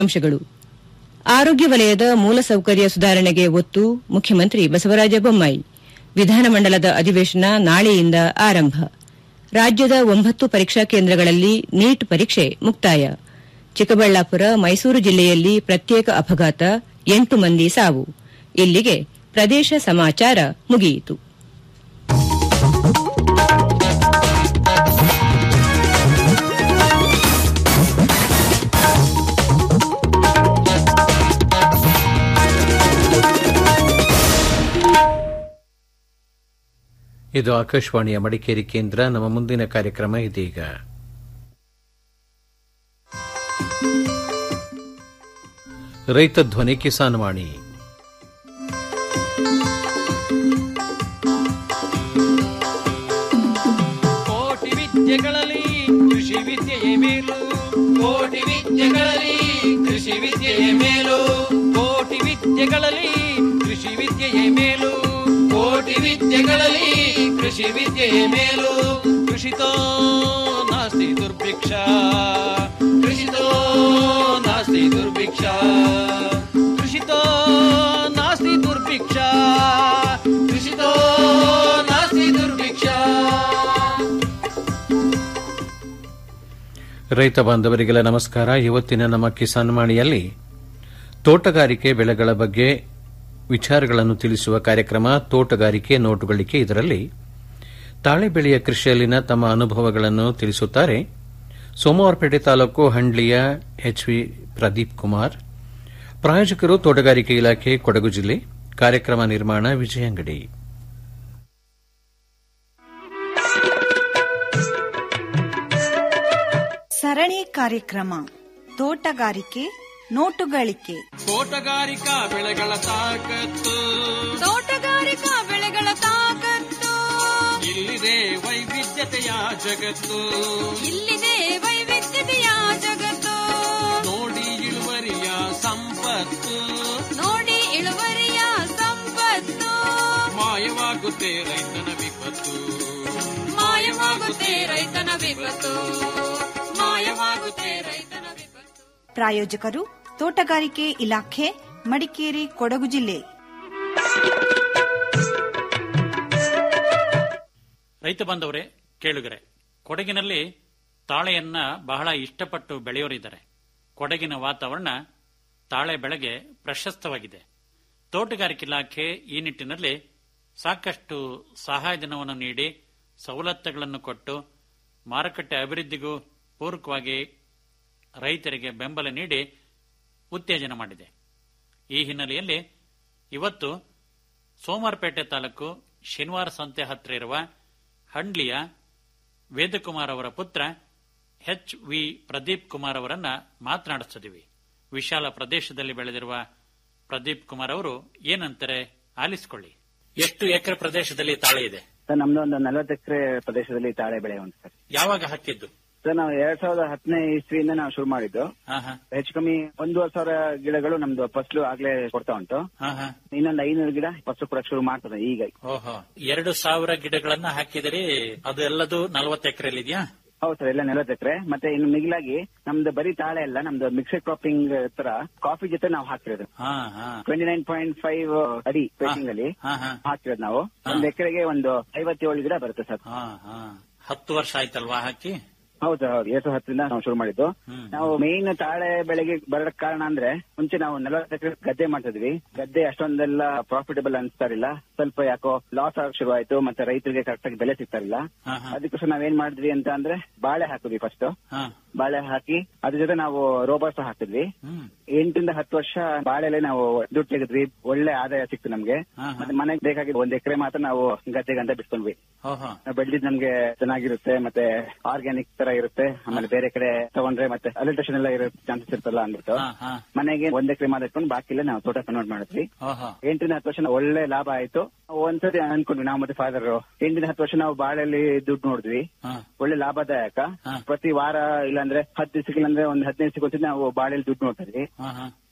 ಅಂಶಗಳು ಆರೋಗ್ಯ ವಲಯದ ಮೂಲಸೌಕರ್ಯ ಸುಧಾರಣೆಗೆ ಒತ್ತು ಮುಖ್ಯಮಂತ್ರಿ ಬಸವರಾಜ ಬೊಮ್ಮಾಯಿ ವಿಧಾನಮಂಡಲದ ಅಧಿವೇಶನ ನಾಳೆಯಿಂದ ಆರಂಭ ರಾಜ್ಯದ ಒಂಬತ್ತು ಪರೀಕ್ಷಾ ಕೇಂದ್ರಗಳಲ್ಲಿ ನೀಟ್ ಪರೀಕ್ಷೆ ಮುಕ್ತಾಯ ಚಿಕ್ಕಬಳ್ಳಾಪುರ ಮೈಸೂರು ಜಿಲ್ಲೆಯಲ್ಲಿ ಪ್ರತ್ಯೇಕ ಅಪಘಾತ ಎಂಟು ಮಂದಿ ಸಾವು ಇಲ್ಲಿಗೆ ಪ್ರದೇಶ ಸಮಾಚಾರ ಮುಗಿಯಿತು ಇದು ಆಕಾಶವಾಣಿಯ ಮಡಿಕೇರಿ ಕೇಂದ್ರ ನಮ್ಮ ಮುಂದಿನ ಕಾರ್ಯಕ್ರಮ ಇದೀಗ ರೈತ ಧ್ವನಿ ಕಿಸಾನ್ ವಾಣಿ ಕೋಟಿ ವಿದ್ಯೆಗಳಲ್ಲಿ ಕೃಷಿ ವಿದ್ಯೆಯೇ ಮೇಲು ಕೋಟಿ ವಿದ್ಯೆಗಳಲ್ಲಿ ಕೃಷಿ ವಿದ್ಯೆಯೇ ಮೇಲು ಕೋಟಿ ವಿದ್ಯೆಗಳಲ್ಲಿ ಕೃಷಿ ವಿದ್ಯೆಯೇ ಮೇಲು ಕೋಟಿ ವಿದ್ಯೆಗಳಲ್ಲಿ ಕೃಷಿ ವಿದ್ಯೆಯೇ ಮೇಲು ಕೃಷಿತೋ ನಾಸ್ತಿ ದುರ್ಭಿಕ್ಷ ಕೃಷಿತೋ ನಾಸ್ತಿ ದುರ್ಭಿಕ್ಷ ಕೃಷಿತೋ ನಾಸ್ತಿ ದುರ್ಭಿಕ್ಷ ಕೃಷಿತೋ ನಾಸ್ತಿ ದುರ್ಭಿಕ್ಷ ರೈತ ಬಾಂಧವರಿಗೆಲ್ಲ ನಮಸ್ಕಾರ ಇವತ್ತಿನ ನಮ್ಮ ಕಿಸಾನ್ ವಾಣಿಯಲ್ಲಿ ತೋಟಗಾರಿಕೆ ಬೆಳೆಗಳ ಬಗ್ಗೆ ವಿಚಾರಗಳನ್ನು ತಿಳಿಸುವ ಕಾರ್ಯಕ್ರಮ ತೋಟಗಾರಿಕೆ ನೋಟುಗಳಿಕೆ ಇದರಲ್ಲಿ ತಾಳೆ ಬೆಳೆಯ ಕೃಷಿಯಲ್ಲಿನ ತಮ್ಮ ಅನುಭವಗಳನ್ನು ತಿಳಿಸುತ್ತಾರೆ ಸೋಮವಾರಪೇಟೆ ತಾಲೂಕು ಹಂಡ್ಲಿಯ ಎಚ್ವಿ ಪ್ರದೀಪ್ ಕುಮಾರ್ ಪ್ರಾಯೋಜಕರು ತೋಟಗಾರಿಕೆ ಇಲಾಖೆ ಕೊಡಗು ಜಿಲ್ಲೆ ಕಾರ್ಯಕ್ರಮ ನಿರ್ಮಾಣ ವಿಜಯಂಗಡಿ ಸರಣಿ ಕಾರ್ಯಕ್ರಮ ತೋಟಗಾರಿಕೆ ನೋಟುಗಳಿಕೆ ತೋಟಗಾರಿಕಾ ಬೆಳೆಗಳ ತಾಕತ್ತು ತೋಟಗಾರಿಕಾ ಬೆಳೆಗಳ ತಾಕತ್ತು ಇಲ್ಲಿದೆ ವೈವಿಧ್ಯತೆಯ ಜಗತ್ತು ಇಲ್ಲಿದೆ ವೈವಿಧ್ಯತೆಯ ಜಗತ್ತು ನೋಡಿ ಇಳುವರಿಯ ಸಂಪತ್ತು ನೋಡಿ ಇಳುವರಿಯ ಸಂಪತ್ತು ಮಾಯವಾಗುತ್ತೆ ರೈತನ ವಿಪತ್ತು ಮಾಯವಾಗುತ್ತೆ ರೈತನ ವಿಪತ್ತು ಮಾಯವಾಗುತ್ತೆ ರೈತನ ವಿಪತ್ತು ಪ್ರಾಯೋಜಕರು ತೋಟಗಾರಿಕೆ ಇಲಾಖೆ ಮಡಿಕೇರಿ ಕೊಡಗು ಜಿಲ್ಲೆ ರೈತ ಬಾಂಧವರೇ ಕೇಳುಗರೆ ಕೊಡಗಿನಲ್ಲಿ ತಾಳೆಯನ್ನ ಬಹಳ ಇಷ್ಟಪಟ್ಟು ಬೆಳೆಯೋರಿದ್ದಾರೆ ಕೊಡಗಿನ ವಾತಾವರಣ ತಾಳೆ ಬೆಳೆಗೆ ಪ್ರಶಸ್ತವಾಗಿದೆ ತೋಟಗಾರಿಕೆ ಇಲಾಖೆ ಈ ನಿಟ್ಟಿನಲ್ಲಿ ಸಾಕಷ್ಟು ಸಹಾಯಧನವನ್ನು ನೀಡಿ ಸವಲತ್ತುಗಳನ್ನು ಕೊಟ್ಟು ಮಾರುಕಟ್ಟೆ ಅಭಿವೃದ್ಧಿಗೂ ಪೂರಕವಾಗಿ ರೈತರಿಗೆ ಬೆಂಬಲ ನೀಡಿ ಉತ್ತೇಜನ ಮಾಡಿದೆ ಈ ಹಿನ್ನೆಲೆಯಲ್ಲಿ ಇವತ್ತು ಸೋಮವಾರಪೇಟೆ ತಾಲೂಕು ಶನಿವಾರ ಸಂತೆ ಹತ್ತಿರ ಇರುವ ಹಂಡ್ಲಿಯ ವೇದಕುಮಾರ್ ಅವರ ಪುತ್ರ ಎಚ್ ವಿ ಪ್ರದೀಪ್ ಕುಮಾರ್ ಅವರನ್ನ ಮಾತನಾಡಿಸ್ತಿದ್ದೀವಿ ವಿಶಾಲ ಪ್ರದೇಶದಲ್ಲಿ ಬೆಳೆದಿರುವ ಪ್ರದೀಪ್ ಕುಮಾರ್ ಅವರು ಏನಂತಾರೆ ಆಲಿಸಿಕೊಳ್ಳಿ ಎಷ್ಟು ಎಕರೆ ಪ್ರದೇಶದಲ್ಲಿ ತಾಳೆ ಇದೆ ಸರ್ ನಮ್ದು ಒಂದು ನಲವತ್ತು ಎಕರೆ ಪ್ರದೇಶದಲ್ಲಿ ತಾಳೆ ಬೆಳೆ ಉಂಟು ಸರ್ ಯಾವಾಗ ಹಾಕಿದ್ದು ಸರ್ ನಾವು ಎರಡ್ ಸಾವಿರದ ಹತ್ತನೇ ಇಸ್ವಿಯಿಂದ ನಾವು ಶುರು ಮಾಡಿದ್ದು ಹಾ ಹಾ ಹೆಚ್ಚು ಕಮ್ಮಿ ಒಂದೂವರೆ ಸಾವಿರ ಗಿಡಗಳು ನಮ್ದು ಫಸ್ಲು ಆಗ್ಲೇ ಕೊಡ್ತಾ ಉಂಟು ಹಾ ಹಾ ಇನ್ನೊಂದು ಐನೂರು ಗಿಡ ಫಸ್ಟ್ ಕೂಡ ಶುರು ಮಾಡ್ತದೆ ಈಗ ಓಹೋ ಎರಡು ಸಾವಿರ ಗಿಡಗಳನ್ನ ಹಾಕಿದಿರಿ ಅದು ಎಲ್ಲದು ನಲವತ್ತು ಎಕರೆಯಲ್ಲಿ ಇದೆಯಾ ಹೌದು ಸರ್ ಎಲ್ಲ ನಲವತ್ತು ಎಕರೆ ಮತ್ತೆ ಇನ್ನು ಮಿಗಿಲಾಗಿ ನಮ್ದು ಬರೀ ತಾಳೆ ಅಲ್ಲ ನಮ್ದು ಮಿಕ್ಸೆಡ್ ಕ್ರಾಪಿಂಗ್ ತರ ಕಾಫಿ ಜೊತೆ ನಾವು ಹಾಕ್ತಿರೋದು ಹಾ ಹಾ ಟ್ವೆಂಟಿ ನೈನ್ ಪಾಯಿಂಟ್ ಫೈವ್ ಅಡಿ ಪೇಟಿಂಗ್ ಅಲ್ಲಿ ಹಾ ಹಾ ಹಾಕ್ತಿರೋದು ನಾವು ಒಂದು ಎಕರೆಗೆ ಒಂದು ಐವತ್ತೇಳು ಗಿಡ ಬರುತ್ತೆ ಸರ್ ಹಾ ಹಾ ಹತ್ತು ವರ್ಷ ಆಯ್ತಲ್ವಾ ಹಾಕಿ ಹೌದು ಹೌದು ಎರಡು ಸಾವಿರದ ಹತ್ತರಿಂದ ನಾವು ಶುರು ಮಾಡಿದ್ದು ಹ್ಮ್. ನಾವು ಮೇನ್ ತಾಳೆ ಬೆಳೆಗೆ ಬರೋಕ್ ಕಾರಣ ಅಂದ್ರೆ ಮುಂಚೆ ನಾವು ನಲವತ್ತು ಎಕರೆ ಗದ್ದೆ ಮಾಡ್ತಿದ್ವಿ ಗದ್ದೆ ಅಷ್ಟೊಂದೆಲ್ಲ ಪ್ರಾಫಿಟಬಲ್ ಅನ್ಸ್ತಾ ಇರಲಿಲ್ಲ ಸ್ವಲ್ಪ ಯಾಕೋ ಲಾಸ್ ಆಗಕ್ ಶುರು ಆಯ್ತು ಮತ್ತೆ ರೈತರಿಗೆ ಕರೆಕ್ಟ್ ಆಗಿ ಬೆಲೆ ಸಿಗ್ತಾ ಇರಲಿಲ್ಲ ಹಾ ಹಾ ಅದಕ್ಕೋಸ್ಕರ ನಾವೇನ್ ಮಾಡಿದ್ವಿ ಅಂತ ಅಂದ್ರೆ ಬಾಳೆ ಹಾಕಿದ್ವಿ ಫಸ್ಟ್ ಹಾ ಬಾಳೆ ಹಾಕಿ ಅದ್ರ ಜೊತೆ ನಾವು ರೋಬರ್ಸ್ ಹಾಕಿದ್ವಿ ಹ್ಮ್ ಎಂಟರಿಂದ ಹತ್ತು ವರ್ಷ ಬಾಳೆಲೆ ನಾವು ದುಡ್ಡು ತೆಗೆದ್ವಿ ಒಳ್ಳೆ ಆದಾಯ ಸಿಕ್ತು ನಮ್ಗೆ ಹಾ, ಹಾ. ಮತ್ತೆ ಮನೆಗೆ ಬೇಕಾಗಿದ್ದು ಒಂದ್ ಎಕರೆ ಮಾತ್ರ ನಾವು ಗದ್ದೆಗಂತ ಬಿಟ್ಕೊಂಡ್ವಿ ಓಹೋ ನಾವು ಬೆಳೆದಿದ್ ನಮ್ಗೆ ಚೆನ್ನಾಗಿರುತ್ತೆ ಮತ್ತೆ ಆರ್ಗ್ಯಾನಿಕ್ ತರ ಇರುತ್ತೆ ಆಮೇಲೆ ಬೇರೆ ಕಡೆ ತಗೊಂಡ್ರೆ ಮತ್ತೆ ಅಲಿಟೇಷನ್ ಎಲ್ಲ ಇರೋ ಚಾನ್ಸಸ್ ಇರ್ತಲ್ಲ ಅಂದ್ಬಿಟ್ಟು ಹಾ ಹಾ ಮನೆಗೆ ಒಂದ್ ಎಕರೆ ಮಾತ್ರ ಇಟ್ಕೊಂಡು ಬಾಕಿ ಎಲ್ಲ ನಾವು ತೋಟ ಕನ್ವರ್ಟ್ ಮಾಡಿದ್ವಿ ಓಹೋ ಎಂಟರಿಂದ ಹತ್ತು ವರ್ಷ ಒಳ್ಳೆ ಲಾಭ ಆಯ್ತು ಒಂದ್ಸತಿ ಅನ್ಕೊಂಡ್ವಿ ನಾವು ಮತ್ತೆ ಫಾದರ್ ಎಂಟರಿಂದ ಹತ್ತು ವರ್ಷ ನಾವು ಬಾಳೆಲ್ಲಿ ದುಡ್ಡು ನೋಡಿದ್ವಿ ಹಾ ಒಳ್ಳೆ ಲಾಭದಾಯಕ ಹಾ. ಪ್ರತಿ ವಾರ ಇಲ್ಲಾಂದ್ರೆ ಹತ್ತು ದಿವಸಕ್ಕೆ ಇಲ್ಲಾಂದ್ರೆ ಒಂದ್ ಹದಿನೈದು ದಿವಸಕ್ಕೆ ಒಂದ್ಸತಿ ನಾವು ಬಾಳೆಲಿ ದುಡ್ಡು ನೋಡ್ತಾ ಇದ್ವಿ ಹಾ ಹಾ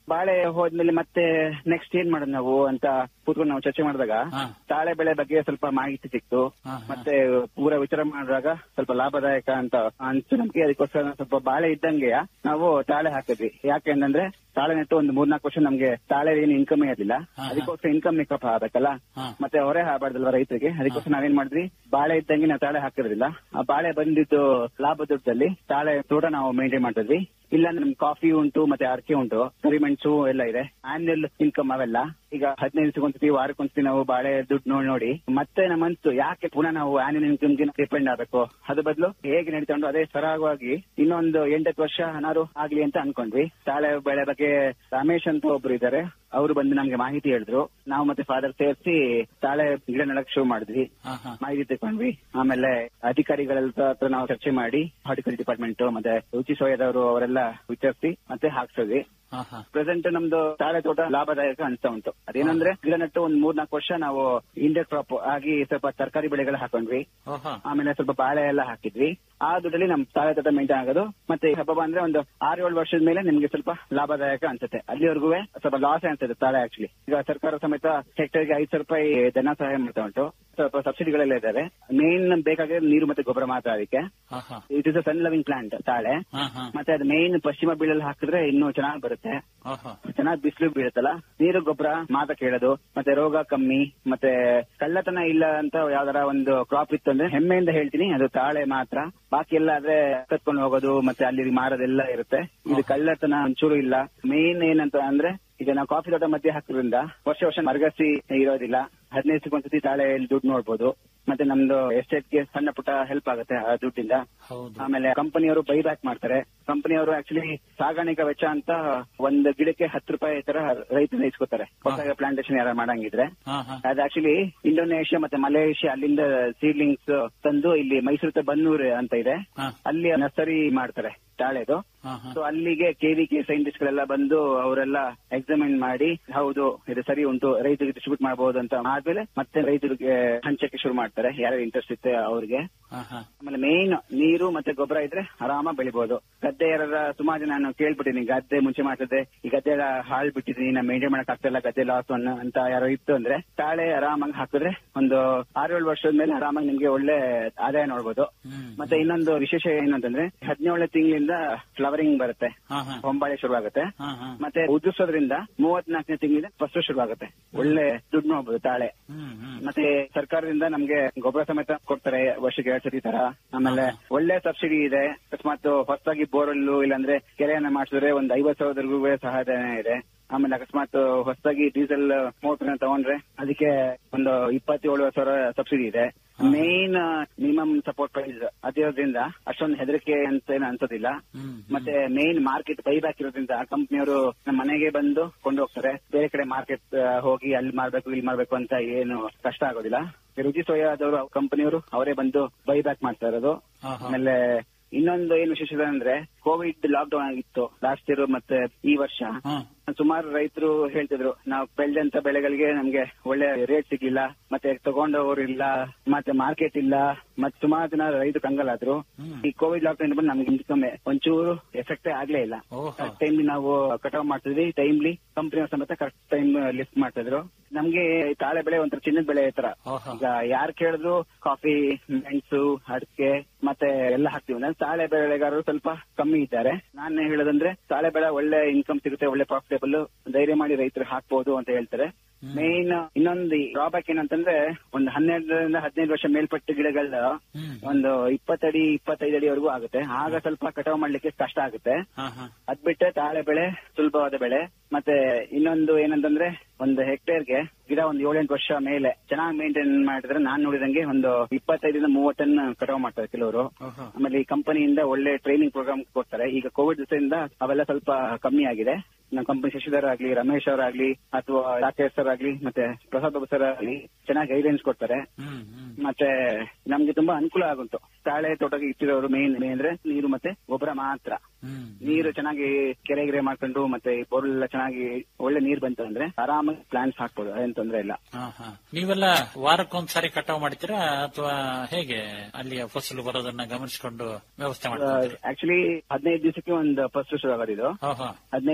ಬಾಳೆ ಹೋದ್ಮೇಲೆ ಮತ್ತೆ ನೆಕ್ಸ್ಟ್ ಏನ್ ಮಾಡೋದು ನಾವು ಅಂತ ಕೂತ್ಕೊಂಡು ನಾವು ಚರ್ಚೆ ಮಾಡಿದಾಗ ಹಾ. ತಾಳೆ ಬೆಳೆ ಬಗ್ಗೆ ಸ್ವಲ್ಪ ಮಾಹಿತಿ ಸಿಕ್ತು ಹಾ, ಹಾ. ಮತ್ತೆ ಪೂರ ವಿಚಾರ ಮಾಡಿದಾಗ ಸ್ವಲ್ಪ ಲಾಭದಾಯಕ ಅಂತ ಅನ್ಸು ನಮ್ಗೆ ಅದಕ್ಕೋಸ್ಕರ ನಾವು ಸ್ವಲ್ಪ ಬಾಳೆ ಇದ್ದಂಗೆ ನಾವು ತಾಳೆ ಹಾಕಿದ್ವಿ ಯಾಕೆ ಅಂತಂದ್ರೆ ತಾಳೆ ನೆಟ್ಟು ಒಂದು ಮೂರ್ನಾಲ್ಕು ವರ್ಷ ನಮ್ಗೆ ತಾಳೆ ಏನು ಇನ್ಕಮ್ ಇರಲಿಲ್ಲ ಹಾ, ಹಾ. ಅದಕ್ಕೋಸ್ಕರ ಇನ್ಕಮ್ ಮೇಕಪ್ ಆಗಬೇಕಲ್ಲ ಹಾ. ಮತ್ತೆ ಹೊರೆ ಆಗಬಾರ್ದಲ್ವ ರೈತರಿಗೆ ಅದಕ್ಕೋಸ್ಕರ ನಾವೇನ್ ಮಾಡಿದ್ವಿ ಬಾಳೆ ಇದ್ದಂಗೆ ನಾವು ತಾಳೆ ಹಾಕಿರೋದಿಲ್ಲ ಆ ಬಾಳೆ ಬಂದಿದ್ದು ಲಾಭ ದುಡ್ಡಲ್ಲಿ ತಾಳೆ ತೋಟ ನಾವು ಮೇಂಟೈನ್ ಮಾಡ್ತಿದ್ವಿ ಇಲ್ಲ ನಮ್ ಕಾಫಿ ಉಂಟು ಮತ್ತೆ ಅಡಿಕೆ ಉಂಟು ಕರಿಮೆಣಸು ಎಲ್ಲ ಇದೆ ಆನ್ಯುಯಲ್ ಇನ್ಕಮ್ ಅವೆಲ್ಲ ಈಗ ಹದಿನೈದು ದಿವಸಕ್ಕೊಂದ್ಸತಿ ವಾರಕ್ಕೊಂದ್ಸತಿ ನಾವು ಬಾಳೆ ದುಡ್ಡು ನೋಡಿ ನೋಡಿ ಮತ್ತೆ ನಮ್ಮ ಅನ್ಸ್ತು ಯಾಕೆ ಪುನಃ ನಾವು ಆನ್ಯುಯಲ್ ಇನ್ಕಮ್ ಗೆ ಡಿಪೆಂಡ್ ಆಗಬೇಕು ಅದ್ರ ಬದಲು ಹೇಗೆ ನಡೀತಕೊಂಡು ಅದೇ ಸರಾಗವಾಗಿ ಇನ್ನೊಂದು ಎಂಟತ್ತು ವರ್ಷ ಏನಾದ್ರು ಆಗ್ಲಿ ಅಂತ ಅನ್ಕೊಂಡ್ವಿ ತಾಳೆ ಬೆಳೆ ಬಗ್ಗೆ ರಮೇಶ್ ಅಂತ ಒಬ್ರು ಇದ್ದಾರೆ ಅವರು ಬಂದು ನಮ್ಗೆ ಮಾಹಿತಿ ಹೇಳಿದ್ರು ನಾವು ಮತ್ತೆ ಫಾದರ್ ಸೇರಿಸಿ ತಾಳೆ ಗಿಡ ನೆಡಕ್ ಶುರು ಮಾಡಿದ್ವಿ ಹಾ, ಹಾ. ಮಾಹಿತಿ ತಗೊಂಡ್ವಿ ಆಮೇಲೆ ಅಧಿಕಾರಿಗಳ ಹತ್ರ ನಾವು ಚರ್ಚೆ ಮಾಡಿ ಹಾರ್ಟಿಕಲ್ಚರ್ ಡಿಪಾರ್ಟ್ಮೆಂಟ್ ಮತ್ತೆ ರುಚಿ ಸೋಯದವರು ಅವರೆಲ್ಲ ವಿಚಾರಿಸಿ ಮತ್ತೆ ಹಾಕ್ಸಿದ್ವಿ ಹಾ, ಹಾ. ಪ್ರೆಸೆಂಟ್ ನಮ್ದು ತಾಳೆ ತೋಟ ಲಾಭದಾಯಕ ಅನ್ಸ್ತಾ ಉಂಟು ಅದೇನಂದ್ರೆ ಗಿಡ ನೆಟ್ಟು ಒಂದ್ ಮೂರ್ನಾಲ್ಕು ವರ್ಷ ನಾವು ಇಂಡಿಯಾ ಕ್ರಾಪ್ ಆಗಿ ಸ್ವಲ್ಪ ತರಕಾರಿ ಬೆಳೆಗಳು ಹಾಕೊಂಡ್ವಿ ಓಹೋ. ಆಮೇಲೆ ಸ್ವಲ್ಪ ಬಾಳೆ ಎಲ್ಲ ಹಾಕಿದ್ವಿ ಆ ದುಡ್ಡಲ್ಲಿ ನಮ್ ತಾಳೆ ತೋಟ ಮೇಂಟೈನ್ ಆಗೋದು ಮತ್ತೆ ಈ ಹಬ್ಬ ಅಂದ್ರೆ ಒಂದು ಆರು ಏಳು ವರ್ಷದ ಮೇಲೆ ನಿಮ್ಗೆ ಸ್ವಲ್ಪ ಲಾಭದಾಯಕ ಅನ್ಸುತ್ತೆ ಅಲ್ಲಿವರೆಗೂ ಸ್ವಲ್ಪ ಲಾಸ್ ಅನ್ಸುತ್ತೆ ತಾಳೆ ಆಕ್ಚುಲಿ ಈಗ ಸರ್ಕಾರ ಸಮೇತ ಹೆಕ್ಟೇರ್ಗೆ ಐದು ಸಾವಿರ ರೂಪಾಯಿ ಧನ ಸಹಾಯ ಮಾಡ್ತಾ ಉಂಟು ಸ್ವಲ್ಪ ಸಬ್ಸಿಡಿಗಳೆಲ್ಲ ಇದಾವೆ ಮೇನ್ ಬೇಕಾಗಿರೋ ನೀರು ಮತ್ತೆ ಗೊಬ್ಬರ ಮಾತ್ರ ಅದಕ್ಕೆ ಹಾ, ಹಾ. It is a sun loving plant ತಾಳೆ ಹಾ, ಹಾ. ಮತ್ತೆ ಅದು ಮೇನ್ ಪಶ್ಚಿಮ ಬೀಳಲ್ಲಿ ಹಾಕಿದ್ರೆ ಇನ್ನೂ ಚೆನ್ನಾಗಿ ಬರುತ್ತೆ ಓಹೋ. ಚೆನ್ನಾಗಿ ಬಿಸಿಲು ಬೀಳುತ್ತಲ್ಲ ನೀರು ಗೊಬ್ಬರ ಮಾತ ಕೇಳೋದು ಮತ್ತೆ ರೋಗ ಕಮ್ಮಿ ಮತ್ತೆ ಕಳ್ಳತನ ಇಲ್ಲ ಅಂತ ಯಾವ್ದಾರ ಒಂದು ಕ್ರಾಪ್ ಇತ್ತು ಅಂದ್ರೆ ಹೆಮ್ಮೆಯಿಂದ ಹೇಳ್ತೀನಿ ಅದು ತಾಳೆ ಮಾತ್ರ ಬಾಕಿ ಎಲ್ಲ ಆದ್ರೆ ಕತ್ಕೊಂಡು ಹೋಗೋದು ಮತ್ತೆ ಅಲ್ಲಿ ಮಾರೋದೆಲ್ಲ ಇರುತ್ತೆ ಇದು ಕಳ್ಳತನ ಒಂಚೂರು ಇಲ್ಲ ಮೇನ್ ಏನಂತ ಅಂದ್ರೆ ಈಗ ನಾವು ಕಾಫಿ ತೋಟ ಮಧ್ಯೆ ಹಾಕೋದ್ರಿಂದ ವರ್ಷ ವರ್ಷ ಮರಗಸಿ ಇರೋದಿಲ್ಲ ಹದಿನೈದು ಒಂದ್ಸತಿ ತಾಳೆ ದುಡ್ಡು ನೋಡ್ಬೋದು ಮತ್ತೆ ನಮ್ದು ಎಸ್ಟೇಟ್ಗೆ ಸಣ್ಣ ಪುಟ್ಟ ಹೆಲ್ಪ್ ಆಗುತ್ತೆ ಆ ದುಡ್ಡಿಂದ ಹೌದು ಆಮೇಲೆ ಕಂಪನಿಯವರು ಬೈ ಬ್ಯಾಕ್ ಮಾಡ್ತಾರೆ ಕಂಪನಿಯವರು ಆಕ್ಚುಲಿ ಸಾಗಾಣಿಕಾ ವೆಚ್ಚ ಅಂತ ಒಂದು ಗಿಡಕ್ಕೆ ಹತ್ತು ರೂಪಾಯಿ ತರ ರೈತರು ಇಸ್ಕೋತಾರೆ ಹೊಸ ಪ್ಲಾಂಟೇಶನ್ ಯಾರು ಮಾಡಂಗಿದ್ರೆ ಹಾ, ಹಾ. ಅದು ಆಕ್ಚುಲಿ ಇಂಡೋನೇಷ್ಯಾ ಮತ್ತೆ ಮಲೇಷ್ಯಾ ಅಲ್ಲಿಂದ ಸೀಡ್ಲಿಂಗ್ಸ್ ತಂದು ಇಲ್ಲಿ ಮೈಸೂರು ಹತ್ರ ಬನ್ನೂರು ಅಂತ ಇದೆ ಹಾ. ಅಲ್ಲಿ ನರ್ಸರಿ ಮಾಡ್ತಾರೆ ತಾಳೆದು ಹಾ, ಹಾ. ಸೊ ಅಲ್ಲಿಗೆ ಕೆವಿಕೆ ಸೈಂಟಿಸ್ಟ್ ಗಳೆಲ್ಲ ಬಂದು ಅವರೆಲ್ಲ ಎಕ್ಸಾಮಿನ್ ಮಾಡಿ ಹೌದು ಇದು ಸರಿ ಉಂಟು ರೈತರಿಗೆ ಡಿಸ್ಟ್ರಿಬ್ಯೂಟ್ ಮಾಡಬಹುದು ಅಂತ ಆದ್ಮೇಲೆ ಮತ್ತೆ ರೈತರಿಗೆ ಹಂಚಕ್ಕೆ ಶುರು ಮಾಡ್ತಾರೆ ಯಾರ್ಯಾರು ಇಂಟ್ರೆಸ್ಟ್ ಇತ್ತೆ ಅವ್ರಿಗೆ ಹಾ, ಹಾ. ಆಮೇಲೆ ಮೇನ್ ನೀರು ಮತ್ತೆ ಗೊಬ್ಬರ ಇದ್ರೆ ಆರಾಮ ಬೆಳಿಬಹುದು ಗದ್ದೆ ಯಾರ ಸುಮಾರು ಜನ ನಾನು ಕೇಳ್ಬಿಟ್ಟಿನಿ ಗದ್ದೆ ಮುಂಚೆ ಮಾಡ್ತಿದ್ದೆ ಈ ಗದ್ದೆ ಎಲ್ಲ ಹಾಳ್ ಬಿಟ್ಟಿದೀನಿ ನಾ ಮೇಂಟೈನ್ ಮಾಡಕ್ ಆಗ್ತಿಲ್ಲ ಗದ್ದೆ ಲಾಸ್ ಅಂತ ಯಾರೋ ಇತ್ತು ಅಂದ್ರೆ ತಾಳೆ ಆರಾಮಾಗಿ ಹಾಕಿದ್ರೆ ಒಂದು ಆರೇಳು ವರ್ಷದ ಮೇಲೆ ಆರಾಮಾಗಿ ನಿಮ್ಗೆ ಒಳ್ಳೆ ಆದಾಯ ನೋಡ್ಬೋದು ಹ್ಮ್. ಮತ್ತೆ ಇನ್ನೊಂದು ವಿಶೇಷ ಏನಂತಂದ್ರೆ ಹದಿನೇಳನೇ ತಿಂಗಳಿಂದ ಫ್ಲವರಿಂಗ್ ಬರುತ್ತೆ ಹಾ, ಹಾ. ಹೊಂಬಾಳೆ ಶುರುವಾಗುತ್ತೆ ಹಾ, ಹಾ. ಮತ್ತೆ ಉದುರ್ಸೋದ್ರಿಂದ ಮೂವತ್ನಾಲ್ಕನೇ ತಿಂಗಳಿಂದ ಫಸ್ಟ್ ಶುರುವಾಗುತ್ತೆ ಒಳ್ಳೆ ದುಡ್ಡು ನೋಡ್ಬೋದು ತಾಳೆ ಹ್ಮ್, ಹ್ಮ್. ಮತ್ತೆ ಸರ್ಕಾರದಿಂದ ನಮ್ಗೆ ಗೊಬ್ಬರ ಸಮೇತ ಕೊಡ್ತಾರೆ ವರ್ಷಕ್ಕೆ ಎರಡ್ ಸತಿ ತರ ಆಮೇಲೆ ಒಳ್ಳೆ ಸಬ್ಸಿಡಿ ಇದೆ ಅಕಸ್ಮಾತ್ ಹೊಸದಾಗಿ ಬೋರ್ವೆಲ್ ಇಲ್ಲಾಂದ್ರೆ ಕೆರೆಯನ್ನ ಮಾಡಿಸಿದ್ರೆ ಒಂದ್ ಐವತ್ ಸಾವಿರದವರೆಗೂ ಸಹಾಯಧನ ಇದೆ ಆಮೇಲೆ ಅಕಸ್ಮಾತ್ ಹೊಸದಾಗಿ ಡೀಸೆಲ್ ಮೋಟರ್ ತಗೊಂಡ್ರೆ ಅದಕ್ಕೆ ಒಂದು ಇಪ್ಪತ್ತೇಳು ಸಾವಿರ ಸಬ್ಸಿಡಿ ಇದೆ ಮೇನ್ ಮಿನಿಮಮ್ ಸಪೋರ್ಟ್ ಪ್ರೈಸ್ ಅದಿರೋದ್ರಿಂದ ಅಷ್ಟೊಂದು ಹೆದರಿಕೆ ಅಂತ ಏನು ಅನ್ಸೋದಿಲ್ಲ ಹ್ಮ್. ಮತ್ತೆ ಮೇನ್ ಮಾರ್ಕೆಟ್ ಬೈಬ್ಯಾಕ್ ಇರೋದ್ರಿಂದ ಕಂಪ್ನಿಯವರು ನಮ್ಮ ಮನೆಗೆ ಬಂದು ಕೊಂಡು ಹೋಗ್ತಾರೆ ಬೇರೆ ಕಡೆ ಮಾರ್ಕೆಟ್ ಹೋಗಿ ಅಲ್ಲಿ ಮಾಡ್ಬೇಕು ಇಲ್ಲಿ ಮಾಡ್ಬೇಕು ಅಂತ ಏನು ಕಷ್ಟ ಆಗೋದಿಲ್ಲ ರುಚಿ ಸೋಯಾದವರು ಕಂಪನಿಯವರು ಅವರೇ ಬಂದು ಬೈಬ್ಯಾಕ್ ಮಾಡ್ತಾ ಇರೋದು ಹಾ, ಹಾ. ಆಮೇಲೆ ಇನ್ನೊಂದು ಏನು ವಿಶೇಷ ಇದೆ ಅಂದ್ರೆ ಕೋವಿಡ್ ಲಾಕ್ ಡೌನ್ ಆಗಿತ್ತು ಲಾಸ್ಟ್ ಇಯರ್ ಮತ್ತೆ ಈ ವರ್ಷ ಹಾ. ಸುಮಾರು ರೈತರು ಹೇಳ್ತಿದ್ರು ನಾವು ಬೆಳೆದಂತ ಬೆಳೆಗಳಿಗೆ ನಮ್ಗೆ ಒಳ್ಳೆ ರೇಟ್ ಸಿಗ್ಲಿಲ್ಲ ಮತ್ತೆ ತಗೊಂಡವರು ಇಲ್ಲ ಮತ್ತೆ ಮಾರ್ಕೆಟ್ ಇಲ್ಲ ಮತ್ತೆ ಸುಮಾರು ಜನ ರೈತರು ಕಂಗಲಾದ್ರು ಹ್ಮ್. ಈ ಕೋವಿಡ್ ಲಾಕ್ಡೌನ್ ಬಂದು ನಮ್ಗೆ ಇನ್ಕಮ್ ಒಂಚೂರು ಎಫೆಕ್ಟ್ ಆಗ್ಲೇ ಇಲ್ಲ ಓಹೋ. ಕರೆಕ್ಟ್ ಟೈಮ್ಲಿ ನಾವು ಕಟಾವ್ ಮಾಡ್ತಿದ್ವಿ ಟೈಮ್ಲಿ ಕಂಪನಿ ಸಮೇತ ಕರೆಕ್ಟ್ ಟೈಮ್ ಲಿಫ್ಟ್ ಮಾಡ್ತಿದ್ರು ನಮ್ಗೆ ಈ ತಾಳೆ ಬೆಳೆ ಒಂಥರ ಚಿನ್ನದ ಬೆಳೆ ತರ ಓಹೋ. ಈಗ ಯಾರು ಕೇಳಿದ್ರು ಕಾಫಿ ಮೆಣಸು ಅಡಿಕೆ ಮತ್ತೆ ಎಲ್ಲ ಹಾಕ್ತಿವಿ ಅಂದ್ರೆ ತಾಳೆ ಬೆಳೆಗಾರರು ಸ್ವಲ್ಪ ಕಮ್ಮಿ ಇದ್ದಾರೆ ನಾನು ಹೇಳೋದಂದ್ರೆ ತಾಳೆ ಬೆಳೆ ಒಳ್ಳೆ ಇನ್ಕಮ್ ಸಿಗುತ್ತೆ ಒಳ್ಳೆ ಪ್ರಾಫಿಟೇಬಲ್ ಧೈರ್ಯ ಮಾಡಿ ರೈತರು ಹಾಕ್ಬೋದು ಅಂತ ಹೇಳ್ತಾರೆ ಮೇನ್ ಇನ್ನೊಂದು ಡ್ರಾಬ್ಯಾಕ್ ಏನಂತಂದ್ರೆ ಒಂದು ಹನ್ನೆರಡರಿಂದ ಹದಿನೈದು ವರ್ಷ ಮೇಲ್ಪಟ್ಟ ಗಿಡಗಳು ಹ್ಮ್. ಒಂದು ಇಪ್ಪತ್ತಡಿ ಇಪ್ಪತ್ತೈದು ಅಡಿವರೆಗೂ ಆಗುತ್ತೆ ಆಗ ಸ್ವಲ್ಪ ಕಟಾವು ಮಾಡ್ಲಿಕ್ಕೆ ಕಷ್ಟ ಆಗುತ್ತೆ ಹಾ, ಹಾ. ಅದ್ ಅದ್ ಬಿಟ್ಟರೆ ತಾಳೆ ಬೆಳೆ ಸುಲಭವಾದ ಬೆಳೆ ಮತ್ತೆ ಇನ್ನೊಂದು ಏನಂತಂದ್ರೆ ಒಂದು ಹೆಕ್ಟೇರ್ಗೆ ಗಿಡ ಒಂದು ಏಳೆಂಟು ವರ್ಷ ಮೇಲೆ ಚೆನ್ನಾಗಿ ಮೇಂಟೈನ್ ಮಾಡಿದ್ರೆ ನಾನ್ ನೋಡಿದಂಗೆ ಒಂದು ಇಪ್ಪತ್ತೈದರಿಂದ ಮೂವತ್ತು ಟನ್ ಕಟಾವು ಮಾಡ್ತಾರೆ ಕೆಲವರು ಓಹೋ. ಆಮೇಲೆ ಈ ಕಂಪನಿಯಿಂದ ಒಳ್ಳೆ ಟ್ರೈನಿಂಗ್ ಪ್ರೋಗ್ರಾಮ್ ಕೊಡ್ತಾರೆ ಈಗ ಕೋವಿಡ್ ಜೊತೆಯಿಂದ ಅವೆಲ್ಲ ಸ್ವಲ್ಪ ಕಮ್ಮಿ ಆಗಿದೆ ನಮ್ಮ ಕಂಪನಿ ಶಶಿಧರ್ ಆಗ್ಲಿ ರಮೇಶ್ ಅವರಾಗ್ಲಿ ಅಥವಾ ರಾಕೇಶ್ ಸರ್ ಆಗ್ಲಿ ಮತ್ತೆ ಪ್ರಸಾದ್ ಬಾಬು ಸರ್ ಆಗ್ಲಿ ಚೆನ್ನಾಗಿ ಗೈಡೆನ್ಸ್ ಕೊಡ್ತಾರೆ ಹ್ಮ್, ಹ್ಮ್. ಮತ್ತೆ ನಮ್ಗೆ ತುಂಬಾ ಅನುಕೂಲ ಆಗುಂಟು ತಾಳೆ ತೋಟಕ್ಕೆ ಇಟ್ಟಿರೋರು ಮೇನ್ ಅಂದ್ರೆ ನೀರು ಮತ್ತೆ ಗೊಬ್ಬರ ಮಾತ್ರ ಹ್ಮ್. ನೀರು ಚೆನ್ನಾಗಿ ಕೆರೆ ಗಿರೆ ಮಾಡ್ಕೊಂಡು ಮತ್ತೆ ಬೋರ್ವೆಲ್ ಎಲ್ಲ ಚೆನ್ನಾಗಿ ಒಳ್ಳೆ ನೀರ್ ಬಂತು ಅಂದ್ರೆ ಆರಾಮಾಗಿ ಪ್ಲಾಂಟ್ಸ್ ಹಾಕ್ಬೋದು ಅದೇನ್ ತೊಂದ್ರೆ ಇಲ್ಲ ಹಾ, ಹಾ. ನೀವೆಲ್ಲ ವಾರಕ್ಕೊಂದ್ಸಾರಿ ಕಟಾವ್ ಮಾಡ್ತೀರಾ ಅಥವಾ ಹೇಗೆ ಅಲ್ಲಿಯ ಫಸಲು ಬರೋದನ್ನ ಗಮನಿಸಿಕೊಂಡು ವ್ಯವಸ್ಥೆ ಮಾಡ್ತೀರಾ ಆಕ್ಚುಲಿ ಹದಿನೈದು ದಿವಸಕ್ಕೆ ಒಂದು ಫಸ್ಟ್ ಶುರು ಆಗೋದಿದು ಓಹೋ ಹದಿನೈದು ದಿವಸಕ್ಕೆ ಒಂದು